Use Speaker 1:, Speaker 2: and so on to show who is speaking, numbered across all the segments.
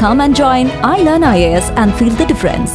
Speaker 1: Come and join I Learn IAS and feel the difference.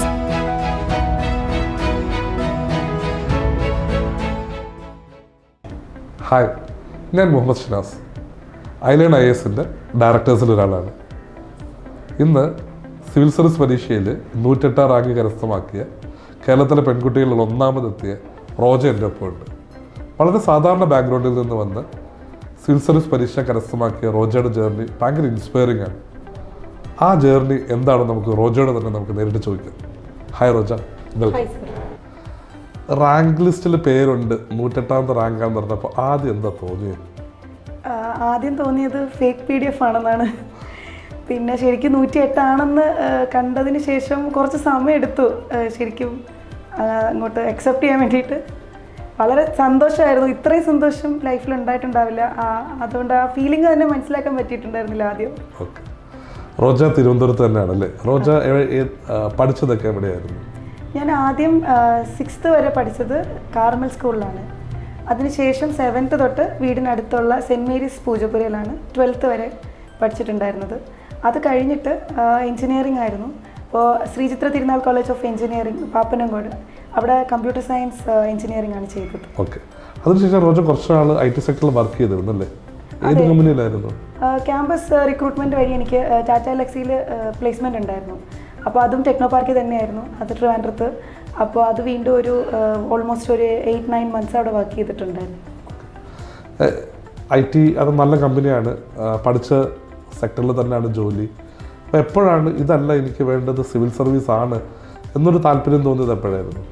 Speaker 2: Hi ഞാൻ Muhammad Shinas iLearn I എസിൻ്റെ ഡയറക്ടേഴ്സിൽ ഒരാളാണ് ഇന്ന് civil service പരീക്ഷയിൽ നൂറ്റെട്ടാം റാങ്ക് കരസ്ഥമാക്കിയ കേരളത്തിലെ പെൺകുട്ടികളിൽ ഒന്നാമതെത്തിയ റോജ എൻ്റെ ഒപ്പമുണ്ട് വളരെ സാധാരണ ബാക്ക്ഗ്രൗണ്ടിൽ നിന്ന് വന്ന് സിവിൽ സർവീസ് പരീക്ഷ കരസ്ഥമാക്കിയ റോജയുടെ ജേർണി ഭയങ്കര ഇൻസ്പയറിംഗ് ആണ് ആ ജേർണി എന്താണ് നമുക്ക് റോജയോട് തന്നെ നമുക്ക് നേരിട്ട് ചോദിക്കാം ഹായ് റോജ വെൽക്കം റാങ്ക് ലിസ്റ്റിൽ പേരുണ്ട് നൂറ്റെട്ടാമത്തെ റാങ്കാന്ന് പറഞ്ഞപ്പോൾ ആദ്യം എന്താ തോന്നിയത്
Speaker 3: ആ, ആദ്യം തോന്നിയത് ഫേക്ക് പി ഡി എഫ് ആണെന്നാണ് പിന്നെ ശരിക്കും നൂറ്റി എട്ടാണെന്ന് കണ്ടതിന് ശേഷം കുറച്ച് സമയം എടുത്തു ആ, ശരിക്കും ആ, അങ്ങോട്ട് അക്സെപ്റ്റ് ചെയ്യാൻ വേണ്ടിയിട്ട് വളരെ സന്തോഷമായിരുന്നു ഇത്രയും സന്തോഷം ലൈഫിൽ ഉണ്ടായിട്ടുണ്ടാവില്ല ആ, അതുകൊണ്ട് ആ ഫീലിംഗ് തന്നെ മനസ്സിലാക്കാൻ പറ്റിയിട്ടുണ്ടായിരുന്നില്ല ആദ്യം
Speaker 2: ഓക്കെ റോജ തിരുവനന്തപുരത്ത് തന്നെയാണല്ലേ റോജ എവിടെ- ഏ- ആ, പഠിച്ചതൊക്കെ എവിടെയായിരുന്നു
Speaker 3: ഞാൻ ആദ്യം സിക്സ്ത്ത് വരെ പഠിച്ചത് കാർമൽ സ്കൂളിലാണ് അതിനുശേഷം സെവൻത്ത് തൊട്ട് വീടിനടുത്തുള്ള സെൻറ് മേരീസ് പൂജപ്പുരയിലാണ് ട്വൽത്ത് വരെ പഠിച്ചിട്ടുണ്ടായിരുന്നത് അത് കഴിഞ്ഞിട്ട് എഞ്ചിനീയറിംഗ് ആയിരുന്നു അപ്പോൾ ശ്രീചിത്ര തിരുനാൾ കോളേജ് ഓഫ് എഞ്ചിനീയറിംഗ് പാപ്പനംകോട് അവിടെ കമ്പ്യൂട്ടർ സയൻസ് എഞ്ചിനീയറിംഗ് ആണ് ചെയ്തത്
Speaker 2: ഓക്കെ അതിനുശേഷം റോജ കുറച്ച് നാൾ ഐ ടി സെക്ടറിൽ വർക്ക് ചെയ്തിരുന്നു അല്ലേ ഏത് കമ്പനിയിലായിരുന്നു
Speaker 3: ക്യാമ്പസ് റിക്രൂട്ട്മെൻറ്റ് വഴി എനിക്ക് ടാറ്റ ലെക്സിയിൽ പ്ലേസ്മെൻ്റ് ഉണ്ടായിരുന്നു അപ്പോൾ അതും ടെക്നോ പാർക്കിൽ തന്നെയായിരുന്നു അത് ട്രിവാൻഡ്രത്ത് അപ്പോൾ അത് വീണ്ടും ഒരു ഓൾമോസ്റ്റ് ഒരു എയ്റ്റ് നയൻ മന്ത്സ് അവിടെ വർക്ക് ചെയ്തിട്ടുണ്ടായിരുന്നു
Speaker 2: ഐ ടി അത് നല്ല കമ്പനിയാണ് ആ, പഠിച്ച സെക്ടറിൽ തന്നെയാണ് ജോലി അപ്പോൾ എപ്പോഴാണ് ഇതല്ല എനിക്ക് വേണ്ടത് സിവിൽ സർവീസ് ആണ് എന്നൊരു താല്പര്യം തോന്നിയത് എപ്പോഴായിരുന്നു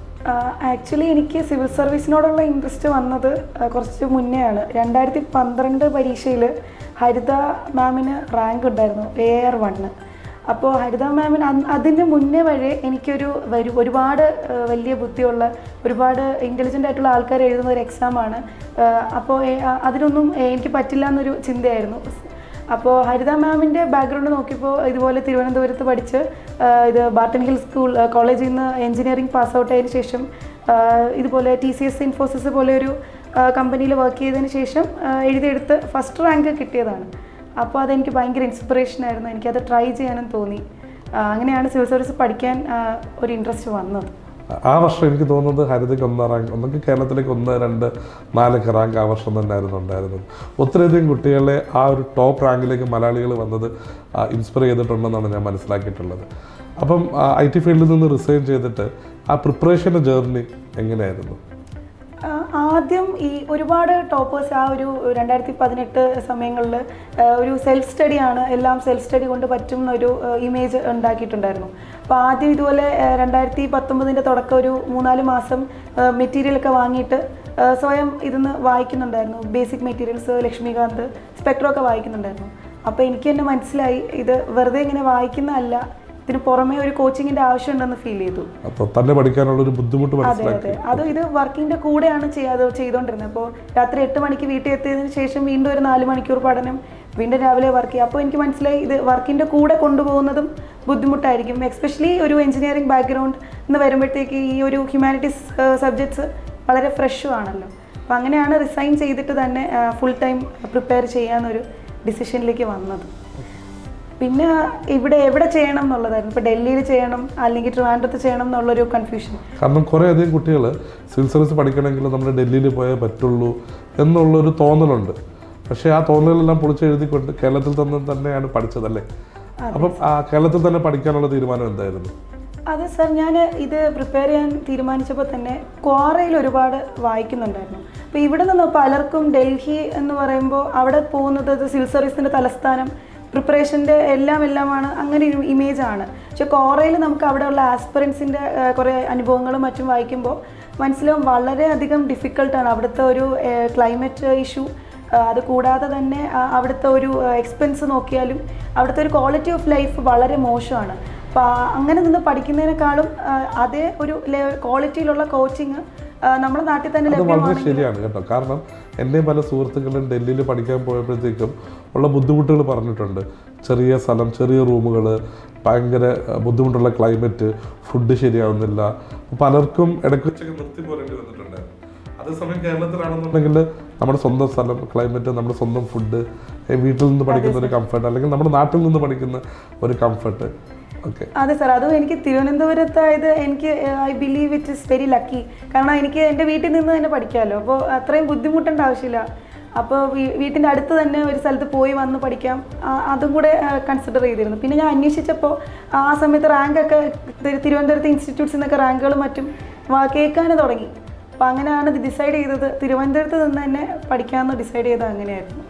Speaker 3: ആക്ച്വലി എനിക്ക് സിവിൽ സർവീസിനോടുള്ള ഇൻട്രസ്റ്റ് വന്നത് ആ, കുറച്ച് മുന്നേ ആണ് രണ്ടായിരത്തി പന്ത്രണ്ട് പരീക്ഷയിൽ ഹരിത മാമിന് റാങ്ക് ഉണ്ടായിരുന്നു എ ആർ വണ്ണ് അപ്പോൾ ഹരിത മാമിന് അന്ന് അതിന് മുന്നേ വരെ എനിക്കൊരു വരു ഒരുപാട് ആ, വലിയ ബുദ്ധിയുള്ള ഒരുപാട് ഇൻ്റലിജൻ്റ് ആയിട്ടുള്ള ആൾക്കാർ എഴുതുന്ന ഒരു എക്സാമാണ് അപ്പോൾ അതിനൊന്നും എനിക്ക് പറ്റില്ല എന്നൊരു ചിന്തയായിരുന്നു അപ്പോൾ ഹരിത മാമിൻ്റെ ബാക്ക്ഗ്രൗണ്ട് നോക്കിയപ്പോൾ ഇതുപോലെ തിരുവനന്തപുരത്ത് പഠിച്ച് ആ, ഇത് ബാർട്ടൺ ഹിൽ സ്കൂൾ ആ, കോളേജിൽ നിന്ന് എഞ്ചിനീയറിംഗ് പാസ് ഔട്ട് ആയതിനു ശേഷം ആ, ഇതുപോലെ ടി സി എസ് ഇൻഫോസിസ് പോലെ ഒരു കമ്പനിയിൽ വർക്ക് ചെയ്തതിന് ശേഷം ആ, എഴുതിയെടുത്ത് ഫസ്റ്റ് റാങ്ക് കിട്ടിയതാണ് അപ്പോൾ അതെനിക്ക് ഭയങ്കര ഇൻസ്പിറേഷൻ ആയിരുന്നു എനിക്കത് ട്രൈ ചെയ്യാനും തോന്നി ആ, അങ്ങനെയാണ് സിവിൽ സർവീസ് പഠിക്കാൻ ആ, ഒരു ഇൻട്രസ്റ്റ് വന്നത്
Speaker 2: ആ വർഷം എനിക്ക് തോന്നുന്നത് ഹരിതയ്ക്ക് ഒന്നാം റാങ്ക് ഒന്നെങ്കിൽ കേരളത്തിലേക്ക് ഒന്ന് രണ്ട് നാലൊക്കെ റാങ്ക് ആ വർഷം തന്നെയായിരുന്നു ഉണ്ടായിരുന്നത് ഒത്തിരിയധികം കുട്ടികളെ ആ ഒരു ടോപ്പ് റാങ്കിലേക്ക് മലയാളികൾ വന്നത് ഇൻസ്പയർ ചെയ്തിട്ടുണ്ടെന്നാണ് ഞാൻ മനസ്സിലാക്കിയിട്ടുള്ളത് അപ്പം ഐ ടി ഫീൽഡിൽ നിന്ന് റിസൈൻ ചെയ്തിട്ട് ആ പ്രിപ്പറേഷൻ്റെ ജേർണി എങ്ങനെയായിരുന്നു
Speaker 3: ആ, ആദ്യം ഈ ഒരുപാട് ടോപ്പേഴ്സ് ആ ഒരു രണ്ടായിരത്തി പതിനെട്ട് സമയങ്ങളിൽ ഒരു സെൽഫ് സ്റ്റഡിയാണ് എല്ലാം സെൽഫ് സ്റ്റഡി കൊണ്ട് പറ്റും എന്നൊരു ഇമേജ് ഉണ്ടാക്കിയിട്ടുണ്ടായിരുന്നു അപ്പോൾ ആദ്യം ഇതുപോലെ രണ്ടായിരത്തി പത്തൊമ്പതിൻ്റെ തുടക്കം ഒരു മൂന്നാല് മാസം മെറ്റീരിയലൊക്കെ വാങ്ങിയിട്ട് ആ, സ്വയം ഇതിന്ന് വായിക്കുന്നുണ്ടായിരുന്നു ബേസിക് മെറ്റീരിയൽസ് ലക്ഷ്മികാന്ത് സ്പെക്ട്രമൊക്കെ വായിക്കുന്നുണ്ടായിരുന്നു അപ്പോൾ എനിക്ക് തന്നെ മനസ്സിലായി ഇത് വെറുതെ ഇങ്ങനെ വായിക്കുന്നതല്ല ഇതിന് പുറമേ ഒരു കോച്ചിങ്ങിൻ്റെ ആവശ്യമുണ്ടെന്ന് ഫീൽ ചെയ്തു
Speaker 2: അപ്പോൾ തന്നെ പഠിക്കാനുള്ള ഒരു ബുദ്ധിമുട്ട്
Speaker 3: അതെ
Speaker 2: മനസ്സിലാക്കി
Speaker 3: അതെ അത് ഇത് വർക്കിന്റെ കൂടെയാണ് ചെയ്യാതെ ചെയ്തുകൊണ്ടിരുന്നത് അപ്പോൾ രാത്രി എട്ട് മണിക്ക് വീട്ടിൽ എത്തിയതിനു ശേഷം വീണ്ടും ഒരു നാല് മണിക്കൂർ പഠനം വീണ്ടും രാവിലെ വർക്ക് ചെയ്യുക അപ്പോൾ എനിക്ക് മനസ്സിലായി ഇത് വർക്കിന്റെ കൂടെ കൊണ്ടുപോകുന്നതും ബുദ്ധിമുട്ടായിരിക്കും എസ്പെഷ്യലി ഒരു എഞ്ചിനീയറിംഗ് ബാക്ക്ഗ്രൗണ്ട് എന്ന് വരുമ്പോഴത്തേക്ക് ഈ ഒരു ഹ്യൂമാനിറ്റീസ് സബ്ജക്ട്സ് വളരെ ഫ്രഷും ആണല്ലോ അപ്പോൾ അങ്ങനെയാണ് റിസൈൻ ചെയ്തിട്ട് തന്നെ ഫുൾ ടൈം പ്രിപ്പയർ ചെയ്യാന്നൊരു ഡിസിഷനിലേക്ക് വന്നത് പിന്നെ ഇവിടെ എവിടെ ചെയ്യണം എന്നുള്ളതായിരുന്നു ഇപ്പോൾ ഡൽഹിയിൽ ചെയ്യണം അല്ലെങ്കിൽ ട്രിവാൻഡ്രത്ത് ചെയ്യണം എന്നുള്ളൊരു കൺഫ്യൂഷൻ
Speaker 2: കാരണം കുറേ അധികം കുട്ടികൾ സിവിൽ സർവീസ് പഠിക്കണമെങ്കിൽ നമ്മൾ ഡൽഹിയിൽ പോയേ പറ്റുള്ളൂ എന്നുള്ളൊരു തോന്നലുണ്ട് പക്ഷേ ആ തോന്നലെല്ലാം പൊളിച്ചെഴുതിക്കൊണ്ട് കേരളത്തിൽ തന്നെ തന്നെയാണ് പഠിച്ചതല്ലേ അപ്പം ആ കേരളത്തിൽ തന്നെ പഠിക്കാനുള്ള തീരുമാനം എന്തായിരുന്നു
Speaker 3: അതെ സർ ഞാൻ ഇത് പ്രിപ്പയർ ചെയ്യാൻ തീരുമാനിച്ചപ്പോൾ തന്നെ ക്വാറയിൽ ഒരുപാട് വായിക്കുന്നുണ്ടായിരുന്നു അപ്പോൾ ഇവിടെ നിന്ന് പലർക്കും ഡൽഹി എന്ന് പറയുമ്പോൾ അവിടെ പോകുന്നത് ഇത് സിവിൽ സർവീസിൻ്റെ തലസ്ഥാനം പ്രിപ്പറേഷൻ്റെ എല്ലാം എല്ലാമാണ് അങ്ങനെ ഒരു ഇമേജ് ആണ് പക്ഷെ കോറയിൽ നമുക്ക് അവിടെയുള്ള ആസ്പിറൻസിൻ്റെ കുറേ അനുഭവങ്ങളും മറ്റും വായിക്കുമ്പോൾ മനസ്സിലാവും വളരെയധികം ഡിഫിക്കൽട്ടാണ് അവിടുത്തെ ഒരു ക്ലൈമറ്റ് ഇഷ്യൂ അത് കൂടാതെ തന്നെ ആ, അവിടുത്തെ ഒരു എക്സ്പെൻസ് നോക്കിയാലും അവിടുത്തെ ഒരു ക്വാളിറ്റി ഓഫ് ലൈഫ് വളരെ മോശമാണ് അപ്പോൾ അങ്ങനെ നിന്ന് പഠിക്കുന്നതിനേക്കാളും ആ, അതേ ഒരു ക്വാളിറ്റിയിലുള്ള കോച്ചിങ് നമ്മുടെ നാട്ടിൽ തന്നെ
Speaker 2: അത് വളരെ
Speaker 3: ലഭ്യമാണ്
Speaker 2: ശരിയാണ് കേട്ടോ കാരണം എൻ്റെയും പല സുഹൃത്തുക്കളും ഡൽഹിയിൽ പഠിക്കാൻ പോയപ്പോഴത്തേക്കും ഉള്ള ബുദ്ധിമുട്ടുകൾ പറഞ്ഞിട്ടുണ്ട് ചെറിയ സ്ഥലം ചെറിയ റൂമുകൾ ഭയങ്കര അഹ്, ബുദ്ധിമുട്ടുള്ള ക്ലൈമറ്റ് ഫുഡ് ശരിയാവുന്നില്ല പലർക്കും ഇടയ്ക്ക് വെച്ചൊക്കെ നിർത്തി പോരേണ്ടി വന്നിട്ടുണ്ടായിരുന്നു അതേസമയം കേരളത്തിലാണെന്നുണ്ടെങ്കിൽ നമ്മുടെ സ്വന്തം സ്ഥലം ക്ലൈമറ്റ് നമ്മുടെ സ്വന്തം ഫുഡ് വീട്ടിൽ നിന്ന് പഠിക്കുന്ന ഒരു കംഫർട്ട് അല്ലെങ്കിൽ നമ്മുടെ നാട്ടിൽ നിന്ന് പഠിക്കുന്ന ഒരു കംഫർട്ട് ഓക്കെ
Speaker 3: അതെ സാർ അതും എനിക്ക് തിരുവനന്തപുരത്തായത് എനിക്ക് I believe it is very lucky കാരണം എനിക്ക് എൻ്റെ വീട്ടിൽ നിന്ന് തന്നെ പഠിക്കാമല്ലോ അപ്പോൾ അത്രയും ബുദ്ധിമുട്ടേണ്ട ആവശ്യമില്ല അപ്പോൾ വീട്ടിൻ്റെ അടുത്ത് തന്നെ ഒരു സ്ഥലത്ത് പോയി വന്ന് പഠിക്കാം ആ, അതും കൂടെ കൺസിഡർ ചെയ്തിരുന്നു പിന്നെ ഞാൻ അന്വേഷിച്ചപ്പോൾ ആ സമയത്ത് റാങ്കൊക്കെ തിരുവനന്തപുരത്ത് ഇൻസ്റ്റിറ്റ്യൂട്ട്സിൽ നിന്നൊക്കെ റാങ്കുകളും മറ്റും വാ- കേൾക്കാൻ തുടങ്ങി അപ്പോൾ അങ്ങനെയാണ് ഡിസൈഡ് ചെയ്തത് തിരുവനന്തപുരത്ത് നിന്ന് തന്നെ പഠിക്കാമെന്ന് ഡിസൈഡ് ചെയ്തത് അങ്ങനെയായിരുന്നു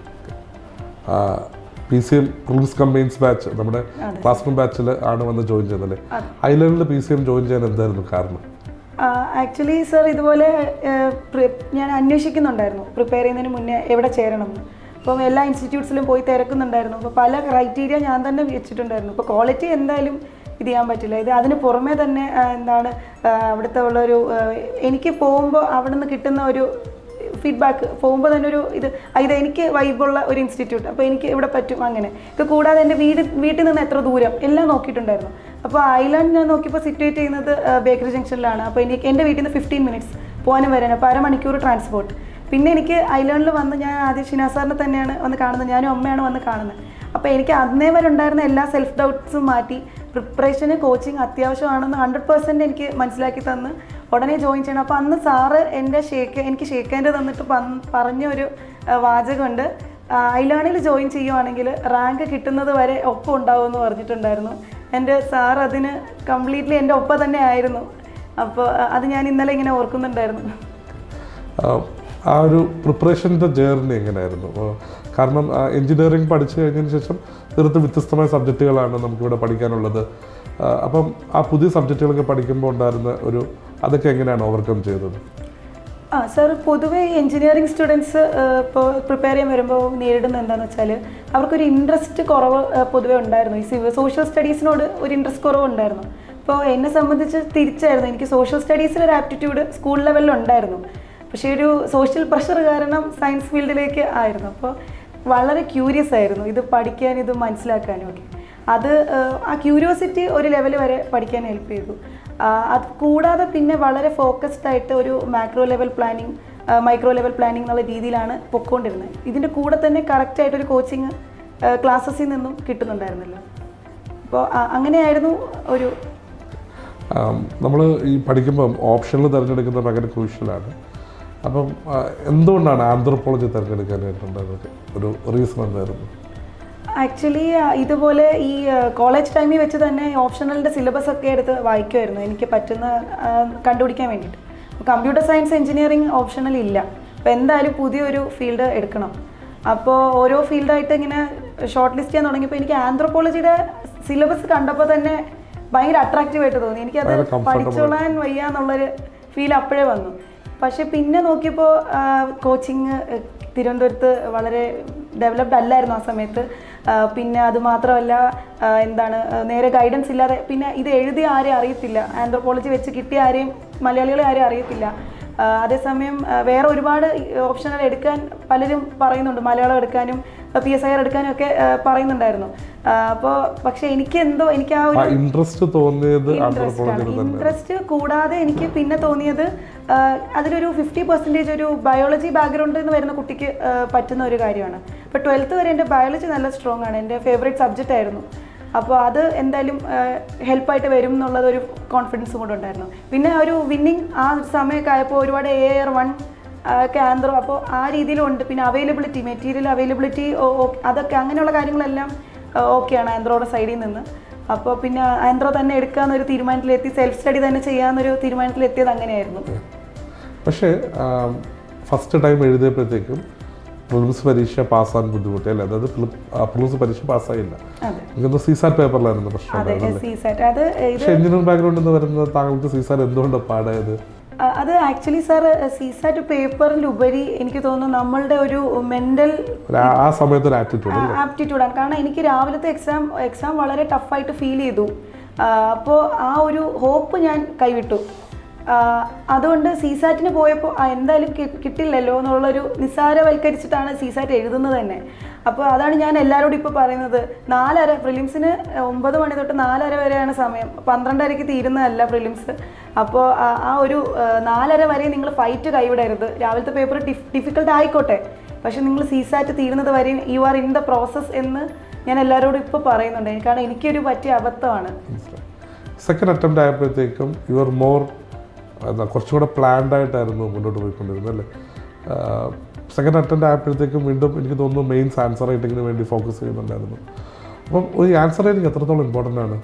Speaker 2: P C M rules combines batch നമ്മുടെ ക്ലാസ് റൂം ബാച്ചിൽ ആണ് വന്ന് ജോയിൻ ചെയ്യുന്നത്
Speaker 3: അതെ.
Speaker 2: ഐലൻഡിൽ പി സി എം ജോയിൻ ചെയ്യാൻ എന്തായിരുന്നു കാരണം
Speaker 3: ആക്ച്വലി സർ ഇതുപോലെ ആ, പ്രി- ഞാൻ അന്വേഷിക്കുന്നുണ്ടായിരുന്നു പ്രിപ്പയർ ചെയ്യുന്നതിന് മുന്നേ എവിടെ ചേരണം എന്ന് അപ്പം എല്ലാ ഇൻസ്റ്റിറ്റ്യൂട്ട്സിലും പോയി തിരക്കുന്നുണ്ടായിരുന്നു അപ്പോൾ പല ക്രൈറ്റീരിയ ഞാൻ തന്നെ വെച്ചിട്ടുണ്ടായിരുന്നു ഇപ്പോൾ ക്വാളിറ്റി എന്തായാലും ഇത് ചെയ്യാൻ പറ്റില്ല ഇത് അതിന് പുറമേ തന്നെ ആ, എന്താണ് ആ, അവിടുത്തെ ഉള്ളൊരു ആ, എനിക്ക് പോകുമ്പോൾ അവിടെ നിന്ന് കിട്ടുന്ന ഒരു ഫീഡ്ബാക്ക് പോകുമ്പോൾ തന്നെ ഒരു ഇത് ആ, ഇത് എനിക്ക് വൈബുള്ള ഒരു ഇൻസ്റ്റിറ്റ്യൂട്ട് അപ്പോൾ എനിക്ക് ഇവിടെ പറ്റും അങ്ങനെ ഇത് കൂടാതെ എൻ്റെ വീട് വീട്ടിൽ നിന്ന് എത്ര ദൂരം എല്ലാം നോക്കിയിട്ടുണ്ടായിരുന്നു അപ്പോൾ ഐലാൻഡ് ഞാൻ നോക്കിയപ്പോൾ സിറ്റുവേറ്റ് ചെയ്യുന്നത് ബേക്കറി ജംഗ്ഷനിലാണ് അപ്പോൾ എനിക്ക് എൻ്റെ വീട്ടിൽ നിന്ന് ഫിഫ്റ്റീൻ മിനിറ്റ്സ് പോകാനും വരാനും അപ്പോൾ അരമണിക്കൂർ ട്രാൻസ്പോർട്ട് പിന്നെ എനിക്ക് ഐലാൻഡിൽ വന്ന് ഞാൻ ആദ്യം ഷിനാസ് സാറിനെ തന്നെയാണ് വന്ന് കാണുന്നത് ഞാനും അമ്മയാണ് വന്ന് കാണുന്നത് അപ്പോൾ എനിക്ക് അന്നേ വരെ ഉണ്ടായിരുന്ന എല്ലാ സെൽഫ് ഡൗട്ട്സും മാറ്റി പ്രിപ്പറേഷന് കോച്ചിങ് അത്യാവശ്യമാണെന്ന് ഹൺഡ്രഡ് പെർസെൻറ്റ് എനിക്ക് മനസ്സിലാക്കി തന്ന് ഉടനെ ജോയിൻ ചെയ്യണം അപ്പോൾ അന്ന് സാറ് എൻ്റെ ഷേക്ക് എനിക്ക് ഷേക്കേൻ്റെ തന്നിട്ട് പൻ- പറഞ്ഞ ഒരു ആ, വാചകമുണ്ട് ഐലാണിൽ ജോയിൻ ചെയ്യുവാണെങ്കിൽ റാങ്ക് കിട്ടുന്നത് വരെ ഒപ്പം ഉണ്ടാവുമെന്ന് പറഞ്ഞിട്ടുണ്ടായിരുന്നു എൻ്റെ സാർ അതിന് കംപ്ലീറ്റ്ലി എൻ്റെ ഒപ്പം തന്നെ ആയിരുന്നു അപ്പോൾ അത് ഞാൻ ഇന്നലെ ഇങ്ങനെ ഓർക്കുന്നുണ്ടായിരുന്നു
Speaker 2: ആഹ് ആ ഒരു പ്രിപ്പറേഷൻ്റെ ജേർണി എങ്ങനെയായിരുന്നു അപ്പോൾ കാരണം എഞ്ചിനീയറിംഗ് പഠിച്ചു കഴിഞ്ഞതിന് ശേഷം തീർത്തും വ്യത്യസ്തമായ സബ്ജക്റ്റുകളാണ് നമുക്കിവിടെ പഠിക്കാനുള്ളത് ആഹ് അപ്പം ആ പുതിയ സബ്ജക്റ്റുകളൊക്കെ പഠിക്കുമ്പോൾ ഉണ്ടായിരുന്ന ഒരു അതൊക്കെ എങ്ങനെയാണ് ഓവർകം ചെയ്തത്
Speaker 3: ആ സാർ പൊതുവേ എഞ്ചിനീയറിംഗ് സ്റ്റുഡൻസ് ഇപ്പോൾ പ്രിപ്പയർ ചെയ്യാൻ വരുമ്പോൾ നേരിടുന്ന എന്താണെന്ന് വെച്ചാൽ അവർക്കൊരു ഇൻട്രസ്റ്റ് കുറവ് ആ, പൊതുവേ ഉണ്ടായിരുന്നു ഈ സിവിൽ സോഷ്യൽ സ്റ്റഡീസിനോട് ഒരു ഇൻട്രസ്റ്റ് കുറവ് ഉണ്ടായിരുന്നു അപ്പോൾ എന്നെ സംബന്ധിച്ച് തിരിച്ചായിരുന്നു എനിക്ക് സോഷ്യൽ സ്റ്റഡീസിൽ ഒരു ആപ്റ്റിറ്റ്യൂഡ് സ്കൂൾ ലെവലിൽ ഉണ്ടായിരുന്നു പക്ഷേ ഒരു സോഷ്യൽ പ്രഷർ കാരണം സയൻസ് ഫീൽഡിലേക്ക് ആയിരുന്നു അപ്പോൾ വളരെ ക്യൂരിയസ് ആയിരുന്നു ഇത് പഠിക്കാൻ ഇത് മനസ്സിലാക്കാനും ഒക്കെ അത് ആ, ആ ക്യൂരിയോസിറ്റി ഒരു ലെവൽ വരെ പഠിക്കാൻ ഹെൽപ്പ് ചെയ്തു ആ, അത് കൂടാതെ പിന്നെ വളരെ ഫോക്കസ്ഡ് ആയിട്ട് ഒരു macro level planning micro level planning എന്നുള്ള രീതിയിലാണ് പൊക്കോണ്ടിരുന്നത് ഇതിൻ്റെ കൂടെ തന്നെ കറക്റ്റായിട്ടൊരു കോച്ചിങ് ക്ലാസ്സസിൽ നിന്നും കിട്ടുന്നുണ്ടായിരുന്നല്ലോ അപ്പോൾ അങ്ങനെയായിരുന്നു ഒരു
Speaker 2: നമ്മൾ ഈ പഠിക്കുമ്പം ഓപ്ഷനിൽ തിരഞ്ഞെടുക്കുന്നത് ഭയങ്കര ക്രൂഷ്യലാണ് അപ്പം ആ, എന്തുകൊണ്ടാണ് ആന്ത്രോപോളജി തിരഞ്ഞെടുക്കാനായിട്ടുണ്ടായത് ഒരു റീസൺ എന്തായിരുന്നു
Speaker 3: ആക്ച്വലി ഇതുപോലെ ഈ കോളേജ് ടൈമിൽ വെച്ച് തന്നെ ഓപ്ഷണലിൻ്റെ സിലബസ് ഒക്കെ എടുത്ത് വായിക്കുമായിരുന്നു എനിക്ക് പറ്റുന്ന ആ, കണ്ടുപിടിക്കാൻ വേണ്ടിയിട്ട് കമ്പ്യൂട്ടർ സയൻസ് എഞ്ചിനീയറിംഗ് ഓപ്ഷണൽ ഇല്ല അപ്പോൾ എന്തായാലും പുതിയൊരു ഫീൽഡ് എടുക്കണം അപ്പോൾ ഓരോ ഫീൽഡായിട്ട് ഇങ്ങനെ ഷോർട്ട് ലിസ്റ്റ് ചെയ്യാൻ തുടങ്ങിയപ്പോൾ എനിക്ക് ആന്ത്രോപോളജിയുടെ സിലബസ് കണ്ടപ്പോൾ തന്നെ ഭയങ്കര അട്രാക്റ്റീവ് ആയിട്ട് തോന്നി എനിക്കത്
Speaker 2: ഭയങ്കര comfortable.
Speaker 3: പഠിച്ചോളാൻ വയ്യ എന്നുള്ളൊരു ഫീൽ അപ്പോഴേ വന്നു പക്ഷെ പിന്നെ നോക്കിയപ്പോൾ കോച്ചിങ് തിരുവനന്തപുരത്ത് വളരെ ഡെവലപ്ഡ് അല്ലായിരുന്നു ആ സമയത്ത് ആ, പിന്നെ അത് മാത്രമല്ല ആ, എന്താണ് ആ, നേരെ ഗൈഡൻസ് ഇല്ലാതെ പിന്നെ ഇത് എഴുതിയ ആരെയും അറിയത്തില്ല ആന്ത്രോപോളജി വെച്ച് കിട്ടിയ ആരെയും മലയാളികളെ ആരെയും അറിയത്തില്ല ആ, അതേസമയം ആ, വേറെ ഒരുപാട് ഓപ്ഷനുകൾ എടുക്കാൻ പലരും പറയുന്നുണ്ട് മലയാളം എടുക്കാനും പി എസ് ഐ ആർ എടുക്കാനും ഒക്കെ ആ, പറയുന്നുണ്ടായിരുന്നു അപ്പോൾ പക്ഷെ എനിക്ക് എന്തോ എനിക്ക് ആ
Speaker 2: ആ
Speaker 3: ഒരു
Speaker 2: ഇൻട്രസ്റ്റ് തോന്നിയത്
Speaker 3: ഇൻട്രസ്റ്റ്
Speaker 2: ആന്ത്രോപോളജിയിൽ തന്നെ
Speaker 3: ഇൻട്രസ്റ്റ് കൂടാതെ എനിക്ക് പിന്നെ തോന്നിയത് ആ, അതിലൊരു ഫിഫ്റ്റി പെർസെൻറ്റേജ് ഒരു ബയോളജി ബാക്ക്ഗ്രൗണ്ടിൽ നിന്ന് വരുന്ന കുട്ടിക്ക് ആ, പറ്റുന്ന ഒരു കാര്യമാണ് ഇപ്പോൾ ട്വൽത്ത് വരെ എൻ്റെ ബയോളജി നല്ല സ്ട്രോങ് ആണ് എൻ്റെ ഫേവറേറ്റ് സബ്ജക്റ്റ് ആയിരുന്നു അപ്പോൾ അത് എന്തായാലും ഹെൽപ്പായിട്ട് വരും എന്നുള്ളത് ഒരു കോൺഫിഡൻസും കൂടെ ഉണ്ടായിരുന്നു പിന്നെ ഒരു വിന്നിങ് ആ സമയമൊക്കെ ആയപ്പോൾ ഒരുപാട് എ ആർ വൺ ഒക്കെ ആന്ത്രോ അപ്പോൾ ആ രീതിയിലും ഉണ്ട് പിന്നെ അവൈലബിലിറ്റി മെറ്റീരിയൽ അവൈലബിലിറ്റി അതൊക്കെ അങ്ങനെയുള്ള കാര്യങ്ങളെല്ലാം ഓക്കെയാണ് ആന്ത്രോയുടെ സൈഡിൽ നിന്ന് അപ്പോൾ പിന്നെ ആന്ത്രോ തന്നെ എടുക്കാമെന്നൊരു തീരുമാനത്തിലെത്തി സെൽഫ് സ്റ്റഡി തന്നെ ചെയ്യാമെന്നൊരു തീരുമാനത്തിലെത്തിയത് അങ്ങനെയായിരുന്നു
Speaker 2: പക്ഷേ ഫസ്റ്റ് ടൈം എഴുതിയപ്പോഴത്തേക്കും പ്രിലിംസ് പരീക്ഷ പാസ്സാൻ ബുദ്ധിമുട്ടി അല്ലേ അതായത് പ്രിലിംസ് പരീക്ഷ പാസ്സായില്ല
Speaker 3: അതെ
Speaker 2: എനിക്കൊന്ന് സീസാറ്റ് പേപ്പറിലായിരുന്നു പ്രശ്നം
Speaker 3: അതെ
Speaker 2: ഉണ്ടായിരുന്നത്
Speaker 3: സി സാറ്റ് അത് ഇത്
Speaker 2: പക്ഷേ എഞ്ചിനീയറിംഗ് ബാക്ക്ഗ്രൗണ്ടിൽ നിന്ന് വരുന്ന താങ്കൾക്ക് സീസാറ്റ് എന്തുകൊണ്ടാണ് പാടായത്
Speaker 3: അ- അത് ആക്ച്വലി സാർ സി സാറ്റ് പേപ്പറിലുപരി എനിക്ക് തോന്നുന്നു നമ്മളുടെ ഒരു മെൻ്റൽ
Speaker 2: ഒരു ആ- ആ സമയത്ത് ഒരു ആറ്റിറ്റ്യൂഡ് അല്ലേ
Speaker 3: ആപ്റ്റിറ്റ്യൂഡാണ് കാരണം എനിക്ക് രാവിലത്തെ എക്സാം എക്സാം വളരെ ടഫായിട്ട് ഫീൽ ചെയ്തു അപ്പോൾ ആ ഒരു ഹോപ്പ് ഞാൻ കൈവിട്ടു ആ, അതുകൊണ്ട് സീസാറ്റിന് പോയപ്പോൾ ആ, എന്തായാലും കി- കിട്ടില്ലല്ലോ എന്നുള്ളൊരു നിസ്സാരവൽക്കരിച്ചിട്ടാണ് സീസാറ്റ് എഴുതുന്നത് തന്നെ അപ്പോൾ അതാണ് ഞാൻ എല്ലാവരോടും ഇപ്പോൾ പറയുന്നത് നാലര പ്രിലിംസിന് ഒമ്പത് മണി തൊട്ട് നാലര വരെയാണ് സമയം പന്ത്രണ്ടരയ്ക്ക് തീരുന്നതല്ല പ്രിലിംസ് അപ്പോൾ ആ ഒരു ആ, നാലര വരെ നിങ്ങൾ ഫൈറ്റ് കൈവിടരുത് രാവിലത്തെ പേപ്പർ ഡിഫിക്കൽട്ട് ആയിക്കോട്ടെ പക്ഷെ നിങ്ങൾ സീസാറ്റ് തീരുന്നത് വരെ you are in the process എന്ന് ഞാൻ എല്ലാവരോടും ഇപ്പോൾ പറയുന്നുണ്ട് കാരണം എനിക്കൊരു പറ്റിയ അബദ്ധമാണ്
Speaker 2: സെക്കൻഡ് അറ്റംപ്റ്റ് ആയപ്പോഴത്തേക്കും യു ആർ മോർ എന്താ കുറച്ചും കൂടെ പ്ലാൻഡ് ആയിട്ടായിരുന്നു മുന്നോട്ട് പോയിക്കൊണ്ടിരുന്നത് അല്ലേ സെക്കൻഡ് അറ്റംപ്റ്റ് ആയപ്പോഴത്തേക്കും വീണ്ടും എനിക്ക് തോന്നുന്നു മെയിൻസ് ആൻസർ റൈറ്റിങ്ങിന് വേണ്ടി ഫോക്കസ് ചെയ്യുന്നുണ്ടായിരുന്നു അപ്പം ഒരു ആൻസർ റൈറ്റിംഗ് എത്രത്തോളം ഇമ്പോർട്ടൻ്റ് ആണ്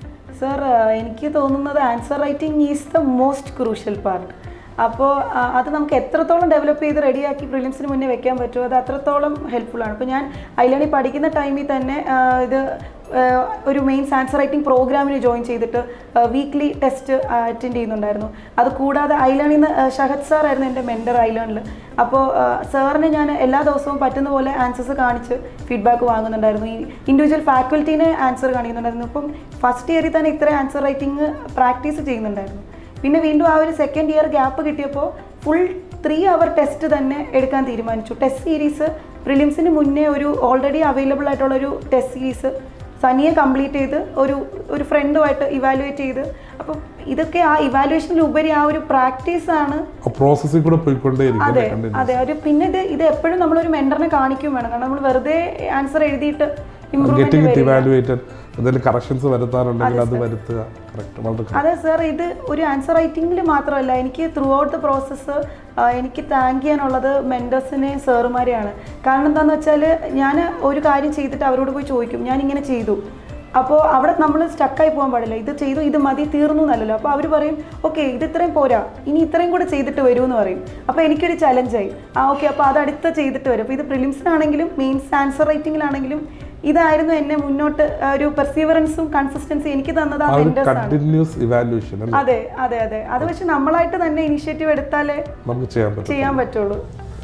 Speaker 3: സർ എനിക്ക് തോന്നുന്നത് answer writing is the most crucial part അപ്പോൾ അത് നമുക്ക് എത്രത്തോളം ഡെവലപ്പ് ചെയ്ത് റെഡിയാക്കി പ്രിലിംസിന് മുന്നേ വെക്കാൻ പറ്റുമോ അത് അത്രത്തോളം ഹെൽപ്ഫുൾ ആണ് അപ്പോൾ ഞാൻ ഐലണി പഠിക്കുന്ന ടൈമിൽ തന്നെ ആ, ഇത് ആ, ഒരു മെയിൻസ് ആൻസർ റൈറ്റിംഗ് പ്രോഗ്രാമിന് ജോയിൻ ചെയ്തിട്ട് വീക്ക്ലി ടെസ്റ്റ് അറ്റൻഡ് ചെയ്യുന്നുണ്ടായിരുന്നു അത് കൂടാതെ ഐലേണിൽ നിന്ന് ഷഹദ് സാർ ആയിരുന്നു എൻ്റെ മെൻറ്റർ ഐലേണിൽ അപ്പോൾ സാറിന് ഞാൻ എല്ലാ ദിവസവും പറ്റുന്ന പോലെ ആൻസേഴ്സ് കാണിച്ച് ഫീഡ്ബാക്ക് വാങ്ങുന്നുണ്ടായിരുന്നു ഈ ഇൻഡിവിജ്വൽ ഫാക്കൽറ്റീനെ ആൻസർ കാണിക്കുന്നുണ്ടായിരുന്നു ഇപ്പം ഫസ്റ്റ് ഇയറിൽ തന്നെ ഇത്ര ആൻസർ റൈറ്റിംഗ് പ്രാക്ടീസ് ചെയ്യുന്നുണ്ടായിരുന്നു പിന്നെ വീണ്ടും ആ ഒരു സെക്കൻഡ് ഇയർ ഗ്യാപ്പ് കിട്ടിയപ്പോൾ ഫുൾ ത്രീ അവർ ടെസ്റ്റ് തന്നെ എടുക്കാൻ തീരുമാനിച്ചു ടെസ്റ്റ് സീരീസ് പ്രിലിംസിന് മുന്നേ ഒരു ഓൾറെഡി അവൈലബിൾ ആയിട്ടുള്ള ഒരു ടെസ്റ്റ് സീരീസ് സനിയെ കംപ്ലീറ്റ് ചെയ്ത് ഒരു ഒരു ഫ്രണ്ടുമായിട്ട് ഇവാലുവേറ്റ് ചെയ്ത് അപ്പം ഇതൊക്കെ ആ ഇവാലുവേഷനിലുപരി ആ ഒരു പ്രാക്ടീസ് ആണ്
Speaker 2: ആ പ്രോസസ്സിൽ കൂടെ പോയിക്കൊണ്ടേയിരിക്കും
Speaker 3: അതെ
Speaker 2: അല്ലേ കണ്ടിന്യൂ
Speaker 3: അതെ ഒരു പിന്നെ ഇത് ഇത് എപ്പോഴും നമ്മളൊരു മെന്ററിനെ കാണിക്കും വേണം കാരണം നമ്മൾ വെറുതെ ആൻസർ എഴുതിയിട്ട് ഇമ്പ്രൂവ്മെന്റ്
Speaker 2: ഗെറ്റിംഗ് ഇറ്റ്
Speaker 3: വരില്ല
Speaker 2: ഇവാലുവേറ്റഡ് എന്തെങ്കിലും കറക്ഷൻസ് വരുത്താനുണ്ടെങ്കിൽ അത് വരുത്തുക കറക്റ്റ് വളരെ correct.
Speaker 3: അതെ സാർ ഇത് ഒരു ആൻസർ റൈറ്റിംഗിൽ മാത്രമല്ല എനിക്ക് ത്രൂ ഔട്ട് ദ പ്രോസസ്സ് എനിക്ക് താങ്ക് ചെയ്യാനുള്ളത് മെൻറ്റേഴ്സിനെയും സാറുമാരെയാണ് കാരണം എന്താണെന്ന് വെച്ചാൽ ഞാൻ ഒരു കാര്യം ചെയ്തിട്ട് അവരോട് പോയി ചോദിക്കും ഞാൻ ഇങ്ങനെ ചെയ്തു അപ്പോൾ അവിടെ നമ്മൾ സ്റ്റക്കായി പോകാൻ പാടില്ല ഇത് ചെയ്തു ഇത് മതി തീർന്നു എന്നല്ലല്ലോ അപ്പോൾ അവർ പറയും ഓക്കെ ഇത് ഇത്രയും പോരാ ഇനി ഇത്രയും കൂടെ ചെയ്തിട്ട് വരൂ എന്ന് പറയും അപ്പോൾ എനിക്കൊരു ചലഞ്ചായി ആ ഓക്കെ അപ്പോൾ അത് അടുത്ത ചെയ്തിട്ട് വരും അപ്പോൾ ഇത് പ്രിലിംസിനാണെങ്കിലും മെയിൻസ് ആൻസർ റൈറ്റിങ്ങിലാണെങ്കിലും ഇതായിരുന്നു എന്നെ മുന്നോട്ട് ആ, ഒരു പെർസീവറൻസും കൺസിസ്റ്റൻസി എനിക്ക് തന്നത് ആ
Speaker 2: ആ ഒരു
Speaker 3: മെൻറ്റേഴ്സ് ആണ്
Speaker 2: കണ്ടിന്യൂസ് ഇവാലുവേഷൻ അല്ലേ
Speaker 3: അതെ അതെ അതെ അത് പക്ഷെ നമ്മളായിട്ട് തന്നെ ഇനിഷ്യേറ്റീവ് എടുത്താലേ
Speaker 2: നമുക്ക് ചെയ്യാൻ പറ്റും
Speaker 3: ചെയ്യാൻ പറ്റുള്ളൂ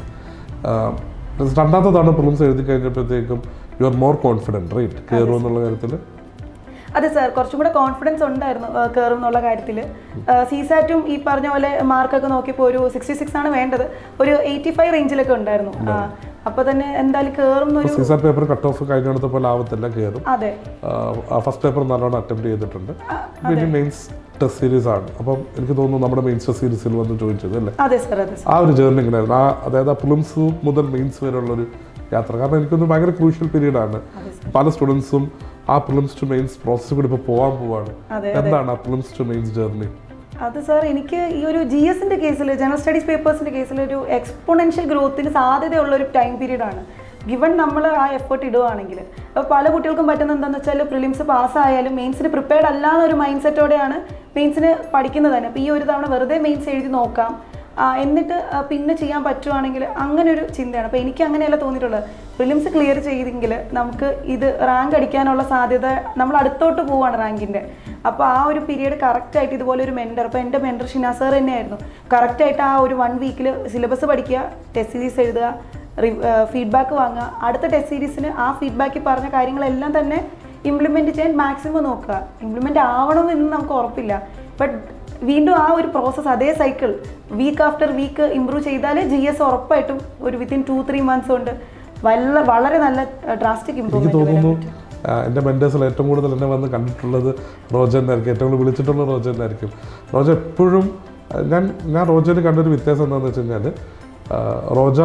Speaker 2: ആഹ് രണ്ടാമത്തെ തവണ പ്രിലിംസ് എഴുതി കഴിഞ്ഞപ്പോഴത്തേക്കും you are more confident right കയറും എന്നുള്ള കാര്യത്തിൽ
Speaker 3: അതെ സാർ കുറച്ചും കൂടെ കോൺഫിഡൻസ് ഉണ്ടായിരുന്നു ആ, കയറും എന്നുള്ള കാര്യത്തിൽ സീസാറ്റും ഈ പറഞ്ഞ പോലെ മാർക്കൊക്കെ നോക്കിയപ്പോൾ ഒരു സിക്സ്റ്റി സിക്സ് ആണ് വേണ്ടത് ഒരു എയ്റ്റി ഫൈവ് റേഞ്ചിലൊക്കെ ഉണ്ടായിരുന്നു ആ, അപ്പൊ തന്നെ എന്തായാലും കയറും എന്നൊരു
Speaker 2: സീസൺ പേപ്പർ കട്ട് ഓഫ് കഴിഞ്ഞിടത്ത പോലെ ആവത്തില്ല കയറും
Speaker 3: അതെ
Speaker 2: ഫസ്റ്റ് പേപ്പർ നല്ലോണം അറ്റംപ്റ്റ് ചെയ്തിട്ടുണ്ട് പിന്നെ മെയിൻസ് ടെസ്റ്റ് സീരീസ് ആണ് അപ്പം എനിക്ക് തോന്നുന്നു നമ്മുടെ മെയിൻസ് ടെസ്റ്റ് സീരീസിൽ വന്ന് ജോയിൻ ചെയ്തു അല്ലേ
Speaker 3: അതെ സാർ അതെ സാർ
Speaker 2: ആ ഒരു ജേർണി എങ്ങനെയായിരുന്നു ആ അതായത് ആ പ്രിലിംസ് മുതൽ മെയിൻസ് വരെയുള്ളൊരു യാത്ര കാരണം എനിക്കൊന്ന് ഭയങ്കര ക്രൂഷ്യൽ പീരീഡ് ആണ് പല സ്റ്റുഡൻസും ആ പ്രിലിംസ് ടു മെയിൻസ് പ്രോസസ് കൂടി ഇപ്പോൾ പോകാൻ പോവാണ്
Speaker 3: അതെ,
Speaker 2: എന്താണ് ആ പ്രിലിംസ് ടു മെയിൻസ് ജേർണി
Speaker 3: അത് സാർ എനിക്ക് ഈ ഒരു ജി എസിന്റെ കേസിൽ ജനറൽ സ്റ്റഡീസ് പേപ്പേഴ്സിന്റെ കേസിൽ ഒരു എക്സ്പോണൻഷ്യൽ ഗ്രോത്തിന് സാധ്യതയുള്ള ഒരു ടൈം പീരീഡ് ആണ് ഗിവൺ നമ്മൾ ആ എഫേർട്ട് ഇടുവാണെങ്കിൽ അപ്പോൾ പല കുട്ടികൾക്കും പറ്റുന്ന എന്താണെന്ന് വെച്ചാൽ പ്രിലിംസ് പാസ്സായാലും മെയിൻസിന് പ്രിപ്പയർഡ് അല്ല എന്നൊരു മൈൻഡ് സെറ്റോടെയാണ് മെയിൻസിന് പഠിക്കുന്നത് തന്നെ അപ്പോൾ ഈ ഒരു തവണ വെറുതെ മെയിൻസ് എഴുതി നോക്കാം ആ, എന്നിട്ട് ആ, പിന്നെ ചെയ്യാൻ പറ്റുവാണെങ്കിൽ അങ്ങനെ ഒരു ചിന്തയാണ് അപ്പോൾ എനിക്ക് അങ്ങനെയല്ല തോന്നിയിട്ടുള്ളത് പ്രിലിംസ് ക്ലിയർ ചെയ്തെങ്കിൽ നമുക്ക് ഇത് റാങ്ക് അടിക്കാനുള്ള സാധ്യത നമ്മൾ അടുത്തോട്ട് പോവാണ് റാങ്കിൻ്റെ അപ്പോൾ ആ ഒരു പീരീഡ് കറക്റ്റായിട്ട് ഇതുപോലെ ഒരു മെൻറ്റർ അപ്പോൾ എൻ്റെ മെൻറ്റർ ഷിനാ സാർ തന്നെയായിരുന്നു കറക്റ്റായിട്ട് ആ ഒരു വൺ വീക്കിൽ സിലബസ് പഠിക്കുക ടെസ്റ്റ് സീരീസ് എഴുതുക ഫീഡ്ബാക്ക് വാങ്ങുക അടുത്ത ടെസ്റ്റ് സീരീസിന് ആ ഫീഡ്ബാക്കിൽ പറഞ്ഞ കാര്യങ്ങളെല്ലാം തന്നെ ഇംപ്ലിമെൻറ്റ് ചെയ്യാൻ മാക്സിമം നോക്കുക ഇംപ്ലിമെൻ്റ് ആവണമെന്ന് നമുക്ക് ഉറപ്പില്ല ബട്ട് വീണ്ടും ആ ഒരു പ്രോസസ്സ് അതേ cycle week after week improve ചെയ്താലേ ജി എസ് ഉറപ്പായിട്ടും ഒരു വിത്തിൻ ടു ത്രീ മന്ത്സ് കൊണ്ട് വല്ല വളരെ നല്ല ഡ്രാസ്റ്റിക്
Speaker 2: എനിക്ക്
Speaker 3: ഇമ്പ്രൂവ്മെന്റ് വരാൻ
Speaker 2: തോന്നുന്നു
Speaker 3: പറ്റും
Speaker 2: ആ, എൻ്റെ മെൻറ്റേഴ്സിൽ ഏറ്റവും കൂടുതൽ എന്നെ വന്ന് കണ്ടിട്ടുള്ളത് റോജന്നായിരിക്കും ഏറ്റവും കൂടുതൽ വിളിച്ചിട്ടുള്ള റോജന്നായിരിക്കും റോജ എപ്പോഴും ആ, ഞാൻ ഞാൻ റോജയിൽ കണ്ടൊരു വ്യത്യാസം എന്താണെന്ന് വെച്ച് കഴിഞ്ഞാൽ ആ, Roja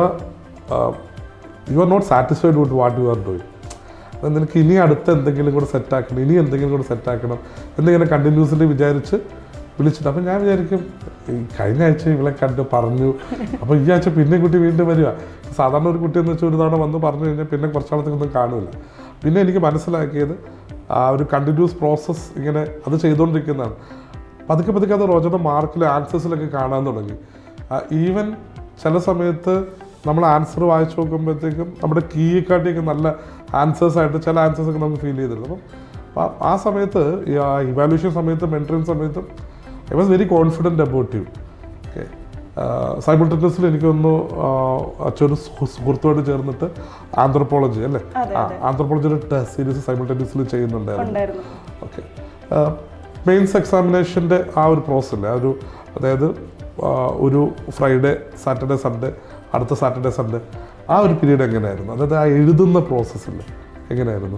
Speaker 2: you are not satisfied with what you are doing അത് നിനക്ക് ഇനി അടുത്ത എന്തെങ്കിലും കൂടെ സെറ്റാക്കണം ഇനി എന്തെങ്കിലും കൂടെ സെറ്റാക്കണം എന്നിങ്ങനെ കണ്ടിന്യൂസ്ലി വിചാരിച്ച് വിളിച്ചിട്ട് അപ്പം ഞാൻ വിചാരിക്കും ഈ കഴിഞ്ഞ ആഴ്ച ഇവളെ കണ്ട് പറഞ്ഞു അപ്പോൾ ഈ ആഴ്ച പിന്നെ കുട്ടി വീണ്ടും വരിക സാധാരണ ഒരു കുട്ടി എന്ന് വെച്ചാൽ ഒരു തവണ വന്ന് പറഞ്ഞു കഴിഞ്ഞാൽ പിന്നെ കുറച്ചാളത്തേക്കൊന്നും കാണില്ല പിന്നെ എനിക്ക് മനസ്സിലാക്കിയത് ആ ഒരു കണ്ടിന്യൂസ് പ്രോസസ്സ് ഇങ്ങനെ അത് ചെയ്തുകൊണ്ടിരിക്കുന്നതാണ് പതുക്കെ പതുക്കെ അത് റോജയുടെ മാർക്കിൽ ആൻസേഴ്സിലൊക്കെ കാണാൻ തുടങ്ങി ഈവൻ ചില സമയത്ത് നമ്മൾ ആൻസർ വായിച്ചു നോക്കുമ്പോഴത്തേക്കും നമ്മുടെ കീയെക്കാട്ടിയൊക്കെ നല്ല ആൻസേഴ്സ് ആയിട്ട് ചില ആൻസേഴ്സ് ഒക്കെ നമുക്ക് ഫീൽ ചെയ്തിരുന്നു അപ്പം ആ- ആ സമയത്ത് ഈ ഇവാലുവേഷൻ സമയത്ത് മെൻറ്ററിങ് സമയത്തും I was very confident about you okay സൈബിൾട്ടനസിൽ എനിക്ക് തോന്നുന്നു അച്ഛനൊരു സുഹൃത്തുമായിട്ട് ചേർന്നിട്ട് ആന്ത്രപ്പോളജി അല്ലേ
Speaker 3: അതെ,
Speaker 2: ആന്ത്രപ്പോളജിയുടെ ടെസ്റ്റ് സീരീസ് സൈബിൾട്ടനസിൽ ചെയ്യുന്നുണ്ടായിരുന്നു
Speaker 3: ഉണ്ടായിരുന്നു
Speaker 2: ഓക്കെ മെയിൻസ് എക്സാമിനേഷൻ്റെ ആ ഒരു പ്രോസസ് അല്ലേ ആ ഒരു അതായത് ആ, ഒരു ഫ്രൈഡേ സാറ്റർഡേ സൺഡേ അടുത്ത സാറ്റർഡേ സൺഡേ ആ ഒരു പീരീഡ് എങ്ങനെയായിരുന്നു അതായത് ആ എഴുതുന്ന പ്രോസസ്സിൽ എങ്ങനെയായിരുന്നു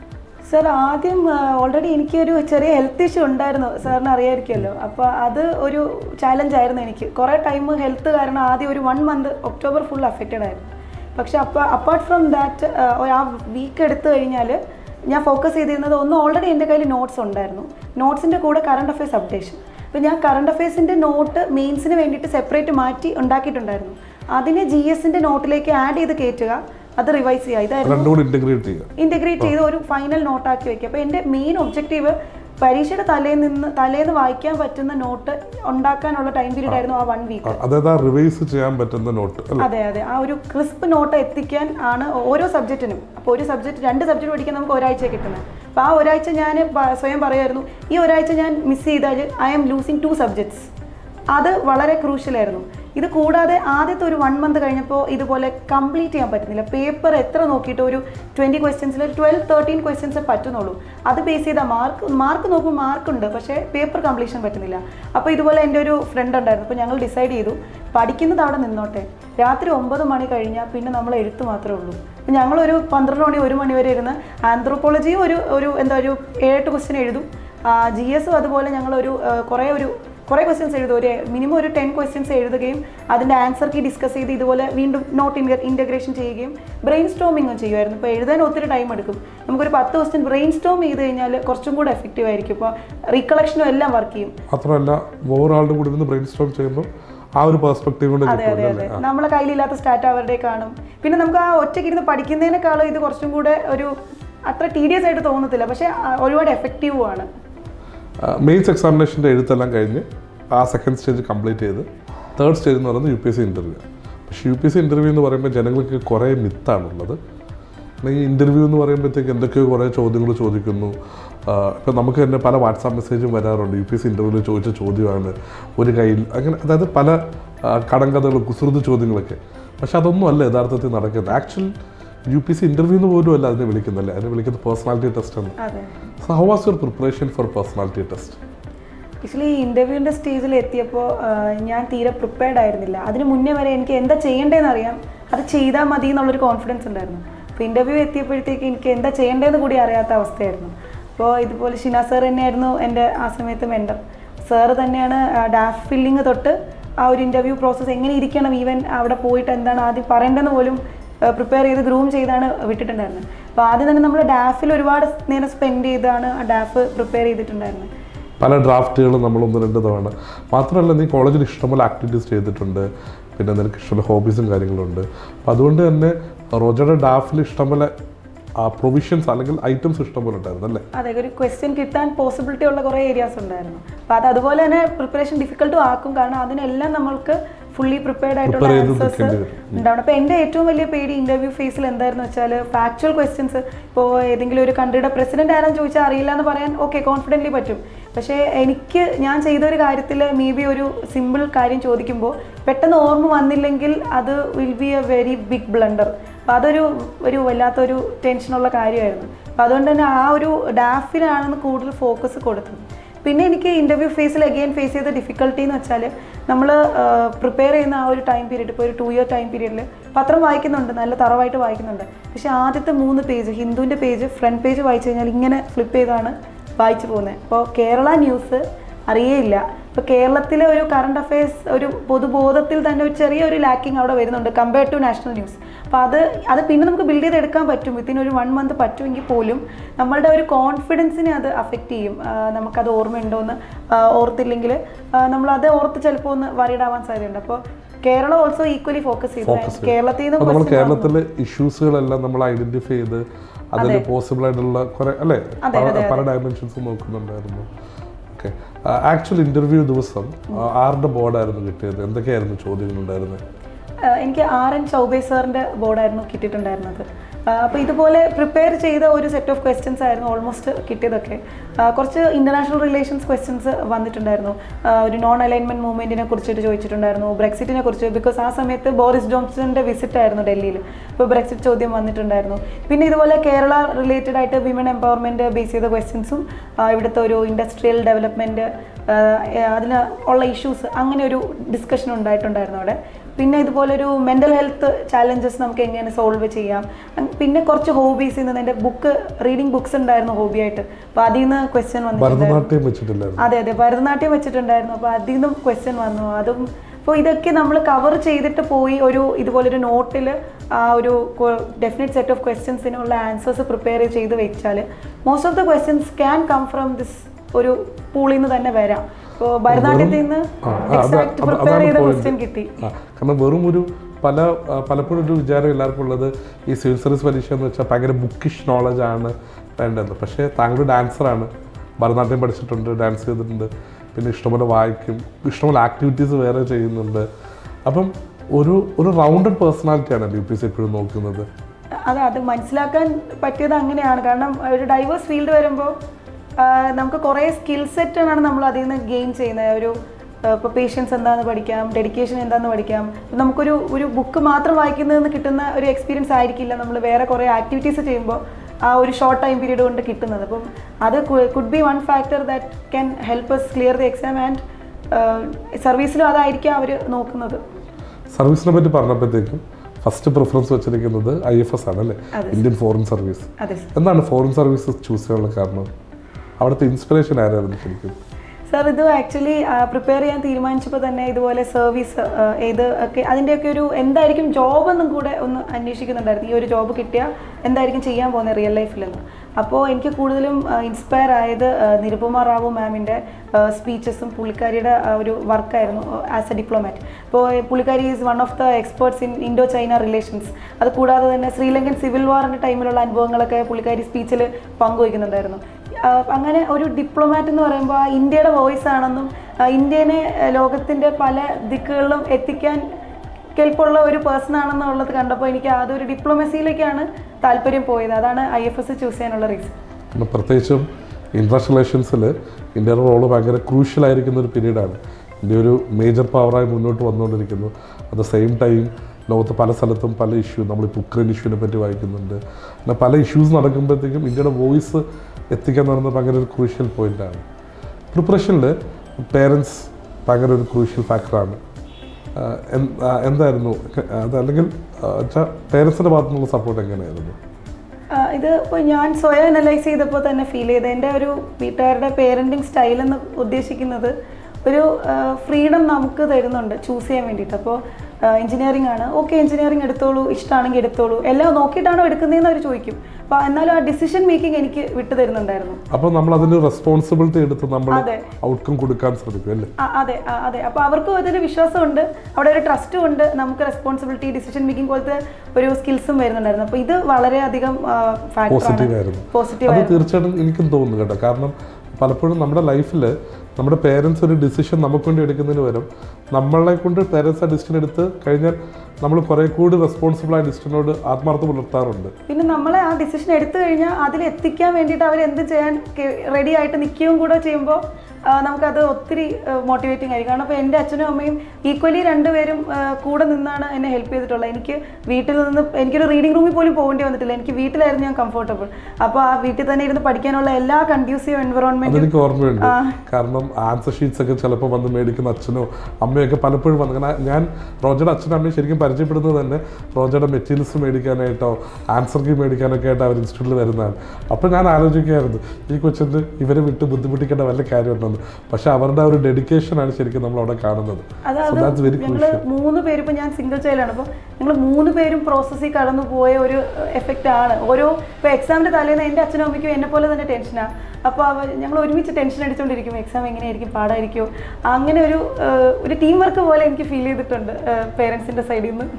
Speaker 3: സർ ആദ്യം ഓൾറെഡി എനിക്കൊരു ചെറിയ ഹെൽത്ത് ഇഷ്യൂ ഉണ്ടായിരുന്നു സാറിന് അറിയായിരിക്കുമല്ലോ അപ്പോൾ അത് ഒരു ചാലഞ്ച് ആയിരുന്നു എനിക്ക് കുറേ ടൈം ഹെൽത്ത് കാരണം ആദ്യം ഒരു one month October full affected ആയിരുന്നു പക്ഷെ അപ്പോൾ അപ്പാർട്ട് ഫ്രം ദാറ്റ് ആ വീക്ക് എടുത്തു കഴിഞ്ഞാൽ ഞാൻ ഫോക്കസ് ചെയ്തിരുന്നത് ഒന്ന് ഓൾറെഡി എൻ്റെ കയ്യിൽ നോട്ട്സ് ഉണ്ടായിരുന്നു നോട്ട്സിൻ്റെ കൂടെ കറണ്ട് അഫയേഴ്സ് അപ്ഡേഷൻ അപ്പോൾ ഞാൻ കറണ്ട് അഫയേഴ്സിൻ്റെ നോട്ട് മെയിൻസിന് വേണ്ടിയിട്ട് സെപ്പറേറ്റ് മാറ്റി ഉണ്ടാക്കിയിട്ടുണ്ടായിരുന്നു അതിനെ ജി എസിൻ്റെ നോട്ടിലേക്ക് ആഡ് ചെയ്ത് കയറ്റുക അത് റിവൈസ് ചെയ്യുക ഇതായിരുന്നു
Speaker 2: രണ്ടും കൂടി ഇൻറ്റഗ്രേറ്റ് ചെയ്യുക
Speaker 3: ഇന്റഗ്രേറ്റ് ചെയ്ത് ഒരു ഫൈനൽ നോട്ടാക്കി വെക്കുക അപ്പോൾ എൻ്റെ മെയിൻ ഒബ്ജക്റ്റീവ് പരീക്ഷയുടെ തലേന്ന് നിന്ന് തലേന്ന് വായിക്കാൻ പറ്റുന്ന നോട്ട് ഉണ്ടാക്കാനുള്ള ടൈം പീരീഡ് ആയിരുന്നു ആ വൺ വീക്ക്
Speaker 2: ആ, അതായത് ആ റിവൈസ് ചെയ്യാൻ പറ്റുന്ന നോട്ട് അല്ലേ
Speaker 3: അതെ അതെ ആ ഒരു ക്രിസ്പ് നോട്ട് എത്തിക്കാൻ ആണ് ഓരോ സബ്ജക്റ്റിനും അപ്പോൾ ഒരു സബ്ജക്റ്റ് രണ്ട് സബ്ജക്റ്റ് പഠിക്കാൻ നമുക്ക് ഒരാഴ്ച കിട്ടുന്നത് അപ്പോൾ ആ ഒരാഴ്ച ഞാൻ പ- സ്വയം പറയുമായിരുന്നു ഈ ഒരാഴ്ച ഞാൻ മിസ് ചെയ്താൽ I am losing two subjects അത് വളരെ ക്രൂഷ്യലായിരുന്നു ഇത് കൂടാതെ ആദ്യത്തെ ഒരു വൺ മന്ത് കഴിഞ്ഞപ്പോൾ ഇതുപോലെ കംപ്ലീറ്റ് ചെയ്യാൻ പറ്റുന്നില്ല പേപ്പർ എത്ര നോക്കിയിട്ട് ഒരു ട്വൻറ്റി ക്വസ്റ്റ്യൻസിൽ ട്വൽവ് തേർട്ടീൻ ക്വസ്റ്റ്യൻസേ പറ്റുന്നുള്ളൂ അത് ബേസ് ചെയ്ത മാർക്ക് മാർക്ക് നോക്കുമ്പോൾ മാർക്കുണ്ട് പക്ഷേ പേപ്പർ കംപ്ലീഷൻ പറ്റുന്നില്ല അപ്പോൾ ഇതുപോലെ എൻ്റെ ഒരു ഫ്രണ്ട് ഉണ്ടായിരുന്നു അപ്പോൾ ഞങ്ങൾ ഡിസൈഡ് ചെയ്തു പഠിക്കുന്നത് അവിടെ നിന്നോട്ടെ രാത്രി ഒമ്പത് മണി കഴിഞ്ഞാൽ പിന്നെ നമ്മൾ എഴുത്ത് മാത്രമേ ഉള്ളൂ അപ്പോൾ ഞങ്ങളൊരു പന്ത്രണ്ട് മണി ഒരു മണി വരെ ഇരുന്ന് ആന്ത്രോപോളജിയും ഒരു ഒരു എന്താ ഒരു ഏഴെട്ട് ക്വസ്റ്റ്യൻ എഴുതും ജി എസും അതുപോലെ ഞങ്ങളൊരു ആ, കുറേ ഒരു കുറേ ക്വസ്റ്റ്യൻസ് എഴുതും ഒരു മിനിമം ഒരു ടെൻ ക്വസ്റ്റ്യൻസ് എഴുതുകയും അതിൻ്റെ ആൻസർ കീ ഡിസ്കസ് ചെയ്ത് ഇതുപോലെ വീണ്ടും നോട്ട് ഇൻറ്റഗ്രേഷൻ ചെയ്യുകയും ബ്രെയിൻ സ്റ്റോമിങ്ങും ചെയ്യുമായിരുന്നു ഇപ്പോൾ എഴുതാൻ ഒത്തിരി ടൈം എടുക്കും നമുക്കൊരു പത്ത് ക്വസ്റ്റ്യൻ ബ്രെയിൻ സ്റ്റോം ചെയ്ത് കഴിഞ്ഞാൽ കുറച്ചും കൂടെ എഫക്റ്റീവ് ആയിരിക്കും ഇപ്പോൾ റീകളക്ഷനും എല്ലാം വർക്ക് ചെയ്യും
Speaker 2: മാത്രമല്ല വേറൊരാളുടെ കൂടി ഇരുന്ന് ബ്രെയിൻ സ്റ്റോം ചെയ്യുമ്പോൾ ആ ഒരു പെർസ്പെക്റ്റീവ് കൊണ്ട്
Speaker 3: അതെ അതെ അതെ നമ്മളെ കയ്യിലില്ലാത്ത സ്റ്റാറ്റ അവരുടെ കാണും പിന്നെ നമുക്ക് ആ ഒറ്റയ്ക്ക് ഇരുന്ന് പഠിക്കുന്നതിനേക്കാളും ഇത് കുറച്ചും കൂടെ ഒരു അത്ര ടീഡിയസ് ആയിട്ട് തോന്നത്തില്ല പക്ഷേ ആ, ഒരുപാട് എഫക്റ്റീവും ആണ്
Speaker 2: മെയിൻസ് എക്സാമിനേഷൻ്റെ എഴുത്തെല്ലാം കഴിഞ്ഞ് ആ സെക്കൻഡ് സ്റ്റേജ് കംപ്ലീറ്റ് ചെയ്ത് തേർഡ് സ്റ്റേജ് എന്ന് പറയുന്നത് U P S C interview പക്ഷേ U P S C interview എന്ന് പറയുമ്പോൾ ജനങ്ങൾക്ക് കുറേ മിത്താണുള്ളത് ഈ ഇൻ്റർവ്യൂ എന്ന് പറയുമ്പോഴത്തേക്ക് എന്തൊക്കെയോ കുറേ ചോദ്യങ്ങൾ ചോദിക്കുന്നു ഇപ്പം നമുക്ക് തന്നെ പല വാട്സാപ്പ് മെസ്സേജും വരാറുണ്ട് യു പി എസ് സി ഇൻ്റർവ്യൂവിൽ ചോദിച്ച ചോദ്യമാണ് ഒരു കയ്യിൽ അങ്ങനെ അതായത് പല ആ, കടങ്കഥകളും കുസൃതി ചോദ്യങ്ങളൊക്കെ പക്ഷെ അതൊന്നും അല്ല യഥാർത്ഥത്തിൽ നടക്കുന്നത് actual U P S C interview എന്ന് പോലും അല്ല അതിനെ വിളിക്കുന്നല്ലേ അതിനെ വിളിക്കുന്നത് പേഴ്സണാലിറ്റി ടെസ്റ്റ് എന്ന്
Speaker 3: അതെ
Speaker 2: so how was your preparation for personality test
Speaker 3: actually ഈ ഇൻ്റർവ്യൂവിൻ്റെ സ്റ്റേജിൽ എത്തിയപ്പോൾ ഞാൻ തീരെ പ്രിപ്പയർഡ് ആയിരുന്നില്ല അതിന് മുന്നേ വരെ എനിക്ക് എന്താ ചെയ്യേണ്ടതെന്ന് അറിയാം അത് ചെയ്താൽ മതി എന്നുള്ളൊരു കോൺഫിഡൻസ് ഉണ്ടായിരുന്നു അപ്പോൾ ഇൻ്റർവ്യൂ എത്തിയപ്പോഴത്തേക്ക് എനിക്ക് എന്താ ചെയ്യേണ്ടതെന്ന് കൂടി അറിയാത്ത അവസ്ഥയായിരുന്നു അപ്പോൾ ഇതുപോലെ ഷിന സാർ തന്നെയായിരുന്നു എൻ്റെ ആ സമയത്ത് മെൻഡർ സാറ് തന്നെയാണ് ഡാഫ് ഫില്ലിങ് തൊട്ട് ആ ഒരു ഇൻ്റർവ്യൂ പ്രോസസ്സ് എങ്ങനെ ഇരിക്കണം ഈവൻ അവിടെ പോയിട്ട് എന്താണ് ആദ്യം പറയേണ്ടതെന്ന് പോലും പ്രിപ്പയർ ചെയ്ത് ഗ്രൂം ചെയ്താണ് വിട്ടിട്ടുണ്ടായിരുന്നത് അപ്പോൾ ആദ്യം തന്നെ നമ്മൾ ഡാഫിൽ ഒരുപാട് നേരം സ്പെൻഡ് ചെയ്താണ് ആ ഡാഫ് പ്രിപ്പയർ ചെയ്തിട്ടുണ്ടായിരുന്നത്
Speaker 2: പല ഡ്രാഫ്റ്റുകളും നമ്മൾ ഒന്ന് രണ്ട് തവണ മാത്രമല്ല നീ കോളേജിൽ ഇഷ്ടംപോലെ ആക്ടിവിറ്റീസ് ചെയ്തിട്ടുണ്ട് പിന്നെ നിനക്ക് ഇഷ്ടമുള്ള ഹോബീസും കാര്യങ്ങളുണ്ട് അപ്പം അതുകൊണ്ട് തന്നെ റോജയുടെ ഡാഫിൽ ഇഷ്ടംപോലെ ആ പ്രൊവിഷൻസ് അല്ലെങ്കിൽ ഐറ്റംസ് ഇഷ്ടംപോലെ ഉണ്ടായിരുന്നു അല്ലേ
Speaker 3: അതെ ഒരു ക്വസ്റ്റ്യൻ കിട്ടാൻ പോസിബിലിറ്റി ഉള്ള കുറേ ഏരിയാസ് ഉണ്ടായിരുന്നു അപ്പോൾ അത് അതുപോലെ തന്നെ പ്രിപ്പറേഷൻ ഡിഫിക്കൽട്ടും ആക്കും കാരണം അതിനെല്ലാം നമ്മൾക്ക് ഫുള്ളി പ്രിപ്പയർഡ് ആയിട്ടുള്ള
Speaker 2: Prepare ചെയ്ത്
Speaker 3: ആൻസേഴ്സ്
Speaker 2: നിൽക്കേണ്ടി വരും.
Speaker 3: ഉണ്ടാവണം അപ്പോൾ എൻ്റെ ഏറ്റവും വലിയ പേടി ഇൻ്റർവ്യൂ ഫേസിൽ എന്തായിരുന്നു വെച്ചാൽ ഫാക്ച്വൽ ക്വസ്റ്റ്യൻസ് ഇപ്പോൾ ഏതെങ്കിലും ഒരു കൺട്രിയുടെ പ്രസിഡന്റ് ആരാന്ന് ചോദിച്ചാൽ അറിയില്ല എന്ന് പറയാൻ ഓക്കെ കോൺഫിഡൻ്റ്ലി പറ്റും പക്ഷേ എനിക്ക് ഞാൻ ചെയ്ത ഒരു കാര്യത്തിൽ മേ ബി ഒരു സിമ്പിൾ കാര്യം ചോദിക്കുമ്പോൾ പെട്ടെന്ന് ഓർമ്മ വന്നില്ലെങ്കിൽ അത് will be a very big blunder അപ്പോൾ അതൊരു ഒരു വല്ലാത്തൊരു ടെൻഷനുള്ള കാര്യമായിരുന്നു അപ്പോൾ അതുകൊണ്ട് തന്നെ ആ ഒരു ഡാഫിനാണെന്ന് കൂടുതൽ ഫോക്കസ് കൊടുത്തത് പിന്നെ എനിക്ക് ഇൻ്റർവ്യൂ ഫേസിൽ അഗെയിൻ ഫേസ് ചെയ്ത ഡിഫിക്കൽട്ടി എന്ന് വെച്ചാൽ നമ്മൾ പ്രിപ്പയർ ചെയ്യുന്ന ആ ഒരു ടൈം പീരീഡ് ഇപ്പോൾ ഒരു ടു ഇയർ ടൈം പീരീഡിൽ പത്രം വായിക്കുന്നുണ്ട് നല്ല തറവായിട്ട് വായിക്കുന്നുണ്ട് പക്ഷേ ആദ്യത്തെ മൂന്ന് പേജ് ഹിന്ദുവിൻ്റെ പേജ് ഫ്രണ്ട് പേജ് വായിച്ചു കഴിഞ്ഞാൽ ഇങ്ങനെ ഫ്ലിപ്പ് ചെയ്താണ് വായിച്ചു പോകുന്നത് അപ്പോൾ കേരള ന്യൂസ് അറിയേയില്ല ഇപ്പോൾ കേരളത്തിലെ ഒരു കറണ്ട് അഫയേഴ്സ് ഒരു പൊതുബോധത്തിൽ തന്നെ ഒരു ചെറിയൊരു ലാക്കിംഗ് അവിടെ വരുന്നുണ്ട് കമ്പയർഡ് ടു നാഷണൽ ന്യൂസ് അപ്പോൾ അത് അത് പിന്നെ നമുക്ക് ബിൽഡ് ചെയ്തെടുക്കാൻ പറ്റും വിത്തിൻ ഒരു വൺ മന്ത് പറ്റുമെങ്കിൽ പോലും നമ്മളുടെ ഒരു കോൺഫിഡൻസിനെ അത് അഫക്റ്റ് ചെയ്യും ആ, നമുക്കത് ഓർമ്മയുണ്ടോയെന്ന് ഓർത്തില്ലെങ്കിൽ നമ്മളത് ഓർത്ത് ചിലപ്പോൾ ഒന്ന് worried ആവാൻ സാധ്യതയുണ്ട് അപ്പോൾ കേരളം ഓൾസോ ഈക്വലി ഫോക്കസ് ചെയ്തു
Speaker 2: ഫോക്കസ്
Speaker 3: കേരളത്തിൽ നിന്ന്
Speaker 2: നമ്മൾ
Speaker 3: question വന്നു.
Speaker 2: കേരളത്തിലെ ഇഷ്യൂസുകളെല്ലാം നമ്മൾ ഐഡന്റിഫൈ ചെയ്ത് അതിൽ പോസിബിൾ ആയിട്ടുള്ള കുറെ അല്ലേ പല- പല ഡയമെൻഷൻസ് നോക്കുന്നുണ്ടായിരുന്നു ഓക്കെ ആക്ച്വൽ ഇന്റർവ്യൂ ദിവസം ആ, ആരുടെ ബോർഡായിരുന്നു കിട്ടിയത് എന്തൊക്കെയായിരുന്നു ചോദ്യങ്ങൾ ഉണ്ടായിരുന്നത്
Speaker 3: ആഹ് എനിക്ക് ആർ എൻ ചൗബേ സാറിൻ്റെ ബോർഡായിരുന്നു കിട്ടിയിട്ടുണ്ടായിരുന്നത് അപ്പോൾ ഇതുപോലെ പ്രിപ്പയർ ചെയ്ത ഒരു സെറ്റ് ഓഫ് ക്വസ്റ്റ്യൻസ് ആയിരുന്നു ഓൾമോസ്റ്റ് കിട്ടിയതൊക്കെ ആഹ് കുറച്ച് ഇൻ്റർനാഷണൽ റിലേഷൻസ് ക്വസ്റ്റ്യൻസ് വന്നിട്ടുണ്ടായിരുന്നു ആഹ് ഒരു നോൺ അലൈൻമെൻറ്റ് മൂവ്മെൻറ്റിനെ കുറിച്ചിട്ട് ചോദിച്ചിട്ടുണ്ടായിരുന്നു ബ്രെക്സിറ്റിനെ കുറിച്ച് ബിക്കോസ് ആ സമയത്ത് ബോറിസ് ജോൺസണിൻ്റെ വിസിറ്റ് ആയിരുന്നു ഡൽഹിയിൽ അപ്പോൾ ബ്രെക്സിറ്റ് ചോദ്യം വന്നിട്ടുണ്ടായിരുന്നു പിന്നെ ഇതുപോലെ കേരള റിലേറ്റഡ് ആയിട്ട് വിമൻ എംപവർമെൻറ്റ് ബേസ് ചെയ്ത ക്വസ്റ്റ്യൻസും ഇവിടുത്തെ ഒരു ഇൻഡസ്ട്രിയൽ ഡെവലപ്മെൻറ്റ് അതിന് ഉള്ള ഇഷ്യൂസ് അങ്ങനെ ഒരു ഡിസ്കഷൻ ഉണ്ടായിട്ടുണ്ടായിരുന്നു അവിടെ പിന്നെ ഇതുപോലൊരു മെൻ്റൽ ഹെൽത്ത് ചാലഞ്ചസ് നമുക്ക് എങ്ങനെ സോൾവ് ചെയ്യാം അങ് പിന്നെ കുറച്ച് ഹോബീസിൽ നിന്ന് എൻ്റെ ബുക്ക് റീഡിങ് ബുക്സ് ഉണ്ടായിരുന്നു ഹോബിയായിട്ട് അപ്പോൾ അതിൽ നിന്ന് ക്വസ്റ്റ്യൻ വന്നിട്ടുണ്ടായിരുന്നു
Speaker 2: ഭരതനാട്യം വെച്ചിട്ടില്ലായിരുന്നു
Speaker 3: അതെ അതെ ഭരതനാട്യം വെച്ചിട്ടുണ്ടായിരുന്നു അപ്പോൾ അതിൽ നിന്നും ക്വസ്റ്റ്യൻ വന്നു അതും അപ്പോൾ ഇതൊക്കെ നമ്മൾ കവർ ചെയ്തിട്ട് പോയി ഒരു ഇതുപോലൊരു നോട്ടിൽ ആ ഒരു ഡെഫിനറ്റ് സെറ്റ് ഓഫ് ക്വസ്റ്റ്യൻസിനുള്ള ആൻസേഴ്സ് പ്രിപ്പയർ ചെയ്ത് വെച്ചാൽ most of the questions can come from this ഒരു പൂളിൽ നിന്ന് തന്നെ വരാം ഇപ്പോൾ ഭരതനാട്യത്തിൽ നിന്ന്
Speaker 2: ആ, ആ, അത്
Speaker 3: എക്സാക്ട്
Speaker 2: അത്
Speaker 3: പ്രിപ്പയർ
Speaker 2: അതാണ്
Speaker 3: ചെയ്ത
Speaker 2: point.
Speaker 3: ക്വസ്റ്റ്യൻ കിട്ടി
Speaker 2: ആ, കാരണം വെറും ഒരു പല ആ, പലപ്പോഴും ഒരു വിചാരം എല്ലാവർക്കും ഉള്ളത് ഈ സിവിൽ സർവീസ് പരീക്ഷ എന്ന് വെച്ചാൽ ഭയങ്കര ബുക്കിഷ് നോളജ് ആണ് വേണ്ടത് പക്ഷേ താങ്കൾ ഡാൻസറാണ് ഭരതനാട്യം പഠിച്ചിട്ടുണ്ട് ഡാൻസ് ചെയ്തിട്ടുണ്ട് പിന്നെ ഇഷ്ടംപോലെ വായിക്കും ഇഷ്ടംപോലെ ആക്ടിവിറ്റീസ് വേറെ ചെയ്യുന്നുണ്ട് അപ്പം ഒരു ഒരു റൗണ്ടഡ് പേഴ്സണാലിറ്റിയാണ് യു പി എസ് എപ്പോഴും നോക്കുന്നത്
Speaker 3: അത് അത് മനസ്സിലാക്കാൻ പറ്റിയത് അങ്ങനെയാണ് കാരണം ഒരു ഡൈവേഴ്സ് ഫീൽഡ് വരുമ്പോൾ നമുക്ക് കുറേ സ്കിൽ സെറ്റാണ് നമ്മൾ അതിൽ നിന്ന് ഗെയിൻ ചെയ്യുന്നത് ഒരു ഇപ്പോൾ പേഷ്യൻസ് എന്താണെന്ന് പഠിക്കാം ഡെഡിക്കേഷൻ എന്താണെന്ന് പഠിക്കാം ഇപ്പം നമുക്കൊരു ഒരു ബുക്ക് മാത്രം വായിക്കുന്നതിൽ നിന്ന് കിട്ടുന്ന ഒരു എക്സ്പീരിയൻസ് ആയിരിക്കില്ല നമ്മൾ വേറെ കുറേ ആക്ടിവിറ്റീസ് ചെയ്യുമ്പോൾ ആ ഒരു ഷോർട്ട് ടൈം പീരീഡ് കൊണ്ട് കിട്ടുന്നത് അപ്പം അത് could be one factor that can help us clear the exam and സർവീസിലും അതായിരിക്കാം അവർ നോക്കുന്നത്
Speaker 2: സർവീസിനെ പറ്റി പറഞ്ഞപ്പോഴത്തേക്കും ഫസ്റ്റ് പ്രിഫറൻസ് വെച്ചിരിക്കുന്നത് ഐ എഫ് എസ് ആണ് അല്ലേ
Speaker 3: അതെ.
Speaker 2: ഇന്ത്യൻ ഫോറിൻ സർവീസ്
Speaker 3: അതെ സർ
Speaker 2: എന്താണ് ഫോറിൻ സർവീസ് ചൂസ് ചെയ്യാനുള്ള കാരണം അവിടുത്തെ ഇൻസ്പിറേഷൻ ആരായിരുന്നു ശരിക്കും
Speaker 3: സാർ ഇത് ആക്ച്വലി പ്രിപ്പയർ ചെയ്യാൻ തീരുമാനിച്ചപ്പോൾ തന്നെ ഇതുപോലെ സർവീസ് ഏത് ഒക്കെ അതിൻ്റെയൊക്കെ ഒരു എന്തായിരിക്കും ജോബ് എന്നും കൂടെ ഒന്ന് അന്വേഷിക്കുന്നുണ്ടായിരുന്നു ഈ ഒരു ജോബ് കിട്ടിയാൽ എന്തായിരിക്കും ചെയ്യാൻ പോകുന്നത് റിയൽ ലൈഫിലെന്ന് അപ്പോൾ എനിക്ക് കൂടുതലും ഇൻസ്പയർ ആയത് ആ, നിരുപമ റാവു മാമിൻ്റെ സ്പീച്ചസും പുള്ളിക്കാരിയുടെ ആ ഒരു വർക്കായിരുന്നു ആസ് എ ഡിപ്ലോമാറ്റ് അപ്പോൾ പുള്ളിക്കാരി is one of the experts in Indo China relations അത് കൂടാതെ തന്നെ ശ്രീലങ്കൻ സിവിൽ വാറിൻ്റെ ടൈമിലുള്ള അനുഭവങ്ങളൊക്കെ പുള്ളിക്കാരി സ്പീച്ചിൽ പങ്കുവയ്ക്കുന്നുണ്ടായിരുന്നു ആ, അങ്ങനെ ഒരു ഡിപ്ലോമാറ്റ് എന്ന് പറയുമ്പോൾ ആ ഇന്ത്യയുടെ വോയിസ് ആണെന്നും ആ, ഇന്ത്യനെ ആ, ലോകത്തിൻ്റെ പല ദിക്കുകളിലും എത്തിക്കാൻ കെൽപ്പുള്ള ഒരു പേഴ്സൺ ആണെന്നുള്ളത് കണ്ടപ്പോൾ എനിക്ക് അതൊരു ഡിപ്ലോമസിയിലേക്കാണ് താല്പര്യം പോയത് അതാണ് ഐ എഫ് എസ് ചൂസ് ചെയ്യാനുള്ള റീസൺ
Speaker 2: പിന്നെ പ്രത്യേകിച്ചും ഇൻ്റർനാഷണൽ റിലേഷൻസിൽ ഇന്ത്യയുടെ റോള് ഭയങ്കര ക്രൂഷ്യൽ ആയിരിക്കുന്ന ഒരു പീരീഡാണ് ഇന്ത്യ ഒരു മേജർ പവറായി മുന്നോട്ട് വന്നുകൊണ്ടിരിക്കുന്നു അറ്റ് ദ സെയിം ടൈം ലോകത്ത് പല സ്ഥലത്തും പല ഇഷ്യൂ നമ്മളിപ്പോൾ ഉക്രൈൻ ഇഷ്യൂവിനെ പറ്റി വായിക്കുന്നുണ്ട് അങ്ങനെ പല ഇഷ്യൂസ് നടക്കുമ്പോഴത്തേക്കും ഇന്ത്യയുടെ വോയിസ് എത്തിക്കുക എന്ന് പറയുന്നത് ഭയങ്കര ഒരു ക്രൂഷ്യൽ പോയിൻ്റാണ് പ്രിപ്പറേഷനിൽ പേരൻസ് ഭയങ്കര ഒരു ക്രൂഷ്യൽ ഫാക്ടറാണ് എന്തായിരുന്നു അത് അല്ലെങ്കിൽ വെച്ചാൽ പേരൻസിൻ്റെ ഭാഗത്തു നിന്നുള്ള സപ്പോർട്ട് എങ്ങനെയായിരുന്നു
Speaker 3: ആ, ഇത് ഇപ്പോൾ ഞാൻ സ്വയം അനലൈസ് ചെയ്തപ്പോൾ തന്നെ ഫീൽ ചെയ്ത് എൻ്റെ ഒരു വീട്ടുകാരുടെ പേരൻറ്റിങ് സ്റ്റൈൽ എന്ന് ഉദ്ദേശിക്കുന്നത് ഒരു ഫ്രീഡം നമുക്ക് തരുന്നുണ്ട് ചൂസ് ചെയ്യാൻ വേണ്ടിയിട്ട് അപ്പോൾ എഞ്ചിനീയറിംഗ് ആണ് ഓക്കെ എഞ്ചിനീയറിംഗ് എടുത്തോളൂ ഇഷ്ടമാണെങ്കിൽ എടുത്തോളൂ എല്ലാം നോക്കിയിട്ടാണോ എടുക്കുന്നതെന്ന് അവർ ചോദിക്കും അപ്പോൾ എന്നാലും ആ ഡിസിഷൻ മേക്കിംഗ് എനിക്ക് വിട്ടു തരുന്നുണ്ടായിരുന്നു
Speaker 2: അപ്പോൾ നമ്മൾ അതിന് റെസ്പോൺസിബിലിറ്റി എടുത്ത് നമ്മൾ
Speaker 3: അതെ.
Speaker 2: ഔട്ട്കം കൊടുക്കാൻ ശ്രമിക്കും അല്ലേ
Speaker 3: ആ, അതെ ആ, അതെ അപ്പോൾ അവർക്കും അതിൽ വിശ്വാസമുണ്ട് അവിടെ ഒരു ട്രസ്റ്റും ഉണ്ട് നമുക്ക് റെസ്പോൺസിബിലിറ്റി ഡിസിഷൻ മേക്കിംഗ് പോലത്തെ ഒരു സ്കിൽസും വരുന്നുണ്ടായിരുന്നു അപ്പോൾ ഇത് വളരെയധികം
Speaker 2: പോസിറ്റീവ് ആയിരുന്നു
Speaker 3: പോസിറ്റീവ്
Speaker 2: അത് തീർച്ചയായിട്ടും എനിക്കും തോന്നുന്നു കേട്ടോ കാരണം പലപ്പോഴും നമ്മുടെ ലൈഫിൽ നമ്മുടെ പേരൻസ് ഒരു ഡിസിഷൻ നമുക്ക് വേണ്ടി എടുക്കുന്നതിന് പകരം നമ്മളെ കൊണ്ട് പേരൻസ് ആ ഡിസിഷൻ എടുത്ത് കഴിഞ്ഞാൽ നമ്മൾ കുറെ കൂടി റെസ്പോൺസിബിൾ ആയ ഡിസിഷനോട് ആത്മാർത്ഥ പുലർത്താറുണ്ട്
Speaker 3: പിന്നെ നമ്മളെ ആ ഡിസിഷൻ എടുത്തു കഴിഞ്ഞാൽ അതിൽ എത്തിക്കാൻ വേണ്ടിയിട്ട് അവർ എന്ത് ചെയ്യാൻ റെഡി ആയിട്ട് നിൽക്കുകയും കൂടെ ചെയ്യുമ്പോൾ ആ, നമുക്കത് ഒത്തിരി മോട്ടിവേറ്റിംഗ് ആയിരിക്കും കാരണം അപ്പോൾ എൻ്റെ അച്ഛനും അമ്മയും ഈക്വലി രണ്ടുപേരും ആ, കൂടെ നിന്നാണ് എന്നെ ഹെൽപ്പ് ചെയ്തിട്ടുള്ളത് എനിക്ക് വീട്ടിൽ നിന്ന് എനിക്കൊരു റീഡിംഗ് റൂമിൽ പോലും പോകേണ്ടി വന്നിട്ടില്ല എനിക്ക് വീട്ടിലായിരുന്നു ഞാൻ കംഫർട്ടബിൾ അപ്പോൾ ആ വീട്ടിൽ തന്നെ ഇരുന്ന് പഠിക്കാനുള്ള എല്ലാ കണ്ട്യൂസീവ് എൻവറോൺമെൻറ്റും
Speaker 2: അതെനിക്ക് ഓർമ്മയുണ്ട് കാരണം ആൻസർ ഷീറ്റ്സ് ഒക്കെ ചിലപ്പോൾ വന്ന് മേടിക്കുന്ന അച്ഛനോ അമ്മയൊക്കെ പലപ്പോഴും വന്ന് കാരണം ഞാൻ റോജയുടെ അച്ഛനും അമ്മയും ശരിക്കും പരിചയപ്പെടുന്നത് തന്നെ റോജയുടെ മെറ്റീരിയൽസ് മേടിക്കാനായിട്ടോ ആൻസർ കീ മേടിക്കാനൊക്കെ ആയിട്ട് അവർ ഇൻസ്റ്റിറ്റ്യൂട്ടിൽ വരുന്നതാണ് അപ്പോൾ ഞാൻ ആലോചിക്കുകയായിരുന്നു ഈ കൊച്ചിന് ഇവരെ വിട്ട് ബുദ്ധിമുട്ടിക്കേണ്ട വല്ല കാര്യമുണ്ടെന്ന് പക്ഷെ അവരുടെ ആ ഒരു ഡെഡിക്കേഷനാണ് ശരിക്കും നമ്മൾ അവിടെ കാണുന്നത് സോ ദാറ്റ്സ് വെരി
Speaker 3: ഞങ്ങൾ
Speaker 2: ക്രൂഷ്യൽ
Speaker 3: മൂന്ന് പേര് ഇപ്പോൾ ഞാൻ സിംഗിൾ ചൈൽഡാണ് അപ്പോൾ ഞങ്ങൾ മൂന്ന് പേരും പ്രോസസ്സിൽ കടന്നു പോയ ഒരു എഫക്റ്റ് ആണ് ഓരോ ഇപ്പോൾ എക്സാമിൻ്റെ തലേന്ന് എൻ്റെ അച്ഛനും അമ്മയ്ക്കും എന്നെ പോലെ തന്നെ ടെൻഷനാണ് അപ്പോൾ അവർ ഞങ്ങൾ ഒരുമിച്ച് ടെൻഷൻ അടിച്ചുകൊണ്ടിരിക്കും എക്സാം എങ്ങനെയായിരിക്കും പാടായിരിക്കുമോ അങ്ങനെ ഒരു ഏഹ്, ഒരു ടീം വർക്ക് പോലെ എനിക്ക് ഫീൽ ചെയ്തിട്ടുണ്ട് പേരൻസിൻ്റെ സൈഡിൽ നിന്ന്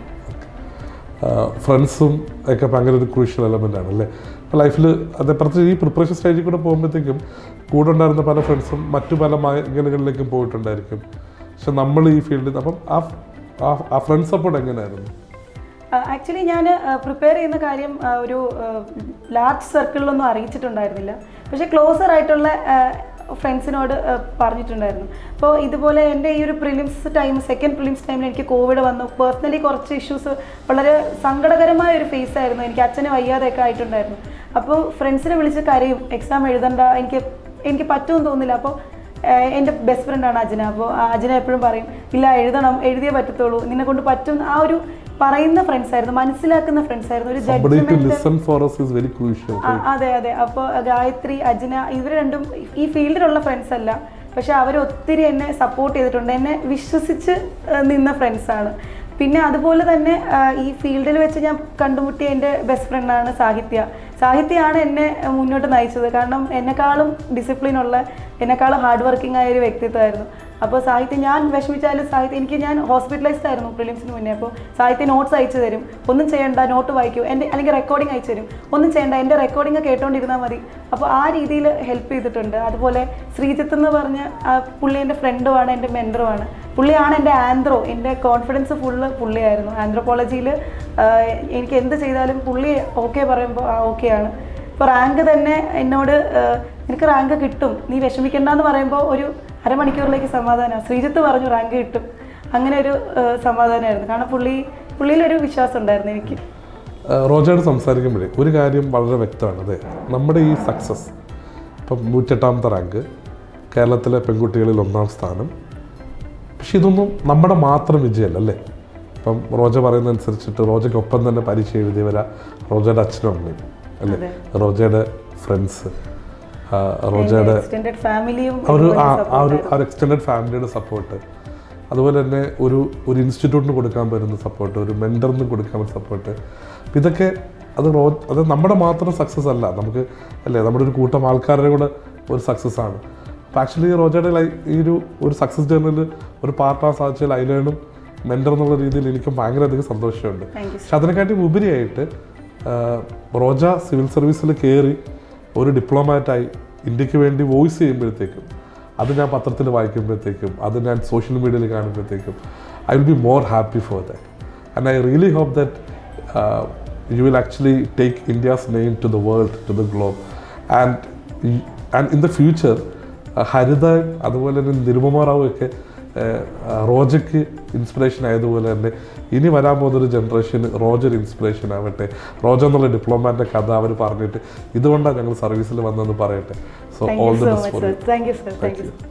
Speaker 2: ഫ്രണ്ട്സും ഒക്കെ ഭയങ്കര ഒരു ക്രൂഷ്യൽ എലമെൻ്റ് ആണ് അല്ലേ അപ്പോൾ ലൈഫിൽ അത് പ്രത്യേകിച്ച് ഈ പ്രിപ്പറേഷൻ സ്റ്റേജിൽ കൂടെ പോകുമ്പോഴത്തേക്കും കൂടെ ഉണ്ടായിരുന്ന പല ഫ്രണ്ട്സും മറ്റു പല മേഖലകളിലേക്കും പോയിട്ടുണ്ടായിരിക്കും പക്ഷെ നമ്മൾ ഈ ഫീൽഡിൽ അപ്പം ആ ആ- ആ ഫ്രണ്ട് സപ്പോർട്ട് എങ്ങനെയായിരുന്നു
Speaker 3: ആക്ച്വലി ഞാൻ പ്രിപ്പയർ ചെയ്യുന്ന കാര്യം ആ, ഒരു ലാർജ് സർക്കിളിലൊന്നും അറിയിച്ചിട്ടുണ്ടായിരുന്നില്ല പക്ഷേ ക്ലോസർ ആയിട്ടുള്ള ഫ്രണ്ട്സിനോട് പറഞ്ഞിട്ടുണ്ടായിരുന്നു അപ്പോൾ ഇതുപോലെ എൻ്റെ ഈ ഒരു പ്രിലിംസ് ടൈം സെക്കൻഡ് പ്രിലിംസ് ടൈമിൽ എനിക്ക് കോവിഡ് വന്നു പേഴ്സണലി കുറച്ച് ഇഷ്യൂസ് വളരെ സങ്കടകരമായ ഒരു ഫേസ് ആയിരുന്നു എനിക്ക് അച്ഛന് വയ്യാതെയൊക്കെ ആയിട്ടുണ്ടായിരുന്നു അപ്പോൾ ഫ്രണ്ട്സിനെ വിളിച്ച് കരയും എക്സാം എഴുതണ്ട എനിക്ക് എനിക്ക് പറ്റുമെന്ന് തോന്നില്ല അപ്പോൾ ഏഹ് എൻ്റെ ബെസ്റ്റ് ഫ്രണ്ടാണ് അജന അപ്പോൾ അജന എപ്പോഴും പറയും ഇല്ല എഴുതണം എഴുതിയേ പറ്റത്തുള്ളൂ നിന്നെ കൊണ്ട് പറ്റും ആ ഒരു പറയുന്ന ഫ്രണ്ട്സ് ആയിരുന്നു മനസ്സിലാക്കുന്ന ഫ്രണ്ട്സ് ആയിരുന്നു ഒരു
Speaker 2: somebody to
Speaker 3: judgement
Speaker 2: listen for us is very crucial
Speaker 3: ആ, അതെ അതെ അപ്പോൾ ഗായത്രി അജ്ന ഇവർ രണ്ടും ഈ ഫീൽഡിലുള്ള ഫ്രണ്ട്സ് അല്ല പക്ഷെ അവർ ഒത്തിരി എന്നെ സപ്പോർട്ട് ചെയ്തിട്ടുണ്ട് എന്നെ വിശ്വസിച്ച് ആ, നിന്ന ഫ്രണ്ട്സാണ് പിന്നെ അതുപോലെ തന്നെ ആ, ഈ ഫീൽഡിൽ വെച്ച് ഞാൻ കണ്ടുമുട്ടിയ എൻ്റെ ബെസ്റ്റ് ഫ്രണ്ടാണ് സാഹിത്യ സാഹിത്യമാണ് എന്നെ മുന്നോട്ട് നയിച്ചത് കാരണം എന്നെക്കാളും ഡിസിപ്ലിൻ ഉള്ള എന്നെക്കാളും ഹാർഡ് വർക്കിംഗ് ആയ ഒരു വ്യക്തിത്വമായിരുന്നു അപ്പോൾ സാഹിത്യം ഞാൻ വിഷമിച്ചാലും സാഹിത്യം എനിക്ക് ഞാൻ ഹോസ്പിറ്റലൈസ്ഡ് ആയിരുന്നു പ്രിലിംസിന് മുന്നേ അപ്പോൾ സാഹിത്യം നോട്ട്സ് അയച്ചു തരും ഒന്നും ചെയ്യണ്ട നോട്ട് വായിക്കൂ എൻ്റെ അല്ലെങ്കിൽ റെക്കോർഡിംഗ് അയച്ചു തരും ഒന്നും ചെയ്യണ്ട എൻ്റെ റെക്കോർഡിംഗ് കേട്ടോണ്ടിരുന്നാൽ മതി അപ്പോൾ ആ രീതിയിൽ ഹെൽപ്പ് ചെയ്തിട്ടുണ്ട് അതുപോലെ ശ്രീജിത്ത് എന്ന് പറഞ്ഞ ആ പുള്ളി എൻ്റെ ഫ്രണ്ടുമാണ് എൻ്റെ മെൻറ്ററുമാണ് പുള്ളിയാണ് എൻ്റെ ആന്ത്രോ എൻ്റെ കോൺഫിഡൻസ് ഫുള്ള് പുള്ളിയായിരുന്നു ആന്ത്രോപോളജിയിൽ എനിക്ക് എന്ത് ചെയ്താലും പുള്ളി ഓക്കെ പറയുമ്പോൾ ആ ഓക്കെയാണ് ഇപ്പോൾ റാങ്ക് തന്നെ എന്നോട് ആ, നിനക്ക് റാങ്ക് കിട്ടും നീ വിഷമിക്കണ്ടെന്ന് പറയുമ്പോൾ ഒരു അരമണിക്കൂറിലേക്ക് സമാധാനമാണ് ശ്രീജിത്ത് പറഞ്ഞു റാങ്ക് കിട്ടും അങ്ങനെ ഒരു ആ, സമാധാനമായിരുന്നു കാരണം പുള്ളി പുള്ളിയിലൊരു വിശ്വാസം ഉണ്ടായിരുന്നു എനിക്ക്
Speaker 2: റോജയോട് സംസാരിക്കുമ്പോഴേ ഒരു കാര്യം വളരെ വ്യക്തമാണ് അതെ നമ്മുടെ ഈ സക്സസ് ഇപ്പം നൂറ്റെട്ടാമത്തെ റാങ്ക് കേരളത്തിലെ പെൺകുട്ടികളിൽ ഒന്നാം സ്ഥാനം പക്ഷെ ഇതൊന്നും നമ്മുടെ മാത്രം വിജയമല്ല അല്ലേ ഇപ്പം റോജ പറയുന്നതനുസരിച്ചിട്ട് റോജയ്ക്കൊപ്പം തന്നെ പരീക്ഷ എഴുതിയവരാ റോജയുടെ അച്ഛനും അമ്മയും അല്ലേ
Speaker 3: അതെ.
Speaker 2: റോജയുടെ ഫ്രണ്ട്സ് റോജയുടെ
Speaker 3: എക്സ്റ്റെൻഡഡ് ഫാമിലിയും
Speaker 2: ആ ഒരു ആ ആ ഒരു ആ ഒരു എക്സ്റ്റെൻഡഡ് ഫാമിലിയുടെ സപ്പോർട്ട് അതുപോലെ തന്നെ ഒരു ഒരു ഇൻസ്റ്റിറ്റ്യൂട്ടിന് കൊടുക്കാൻ പറ്റുന്ന സപ്പോർട്ട് ഒരു മെൻറ്ററിന് കൊടുക്കാൻ പറ്റുന്ന സപ്പോർട്ട് ഇതൊക്കെ അത് റോ അത് നമ്മുടെ മാത്രം സക്സസ് അല്ല നമുക്ക് അല്ലേ നമ്മുടെ ഒരു കൂട്ടം ആൾക്കാരുടെ കൂടെ ഒരു സക്സസ് ആണ് അപ്പോൾ ആക്ച്വലി റോജയുടെ ലൈ ഈ ഒരു ഒരു സക്സസ് ജേർണിയിൽ ഒരു പാർട്ടാൻ സാധിച്ചതിൽ അതിലേണും മെൻറ്റർ എന്നുള്ള രീതിയിൽ എനിക്ക് ഭയങ്കര അധികം സന്തോഷമുണ്ട്
Speaker 3: Thank you,
Speaker 2: പക്ഷെ അതിനെക്കാട്ടി ഉപരിയായിട്ട് ആ, റോജ സിവിൽ സർവീസിൽ കയറി ഒരു ഡിപ്ലോമാറ്റായി ഇന്ത്യക്ക് വേണ്ടി വോയിസ് ചെയ്യുമ്പോഴത്തേക്കും അത് ഞാൻ പത്രത്തിൽ വായിക്കുമ്പോഴത്തേക്കും അത് ഞാൻ സോഷ്യൽ മീഡിയയിൽ കാണുമ്പോഴത്തേക്കും I will be more happy for that and I really hope that you will actually take India's name to the world to the globe and and in the future Haritha അതുപോലെ തന്നെ നിരുപമ റാവു ഒക്കെ ഏഹ്, ആ, റോജയ്ക്ക് ഇൻസ്പിറേഷൻ ആയതുപോലെ തന്നെ ഇനി വരാൻ പോകുന്നൊരു ജനറേഷന് റോജർ ഇൻസ്പിറേഷൻ ആവട്ടെ റോജ എന്നുള്ള ഡിപ്ലോമാറ്റിൻ്റെ കഥ അവർ പറഞ്ഞിട്ട് ഇതുകൊണ്ടാണ് ഞങ്ങൾ സർവീസിൽ വന്നതെന്ന് പറയട്ടെ so
Speaker 3: thank
Speaker 2: all
Speaker 3: you
Speaker 2: the
Speaker 3: so
Speaker 2: best
Speaker 3: much
Speaker 2: for
Speaker 3: sir thank you sir thank U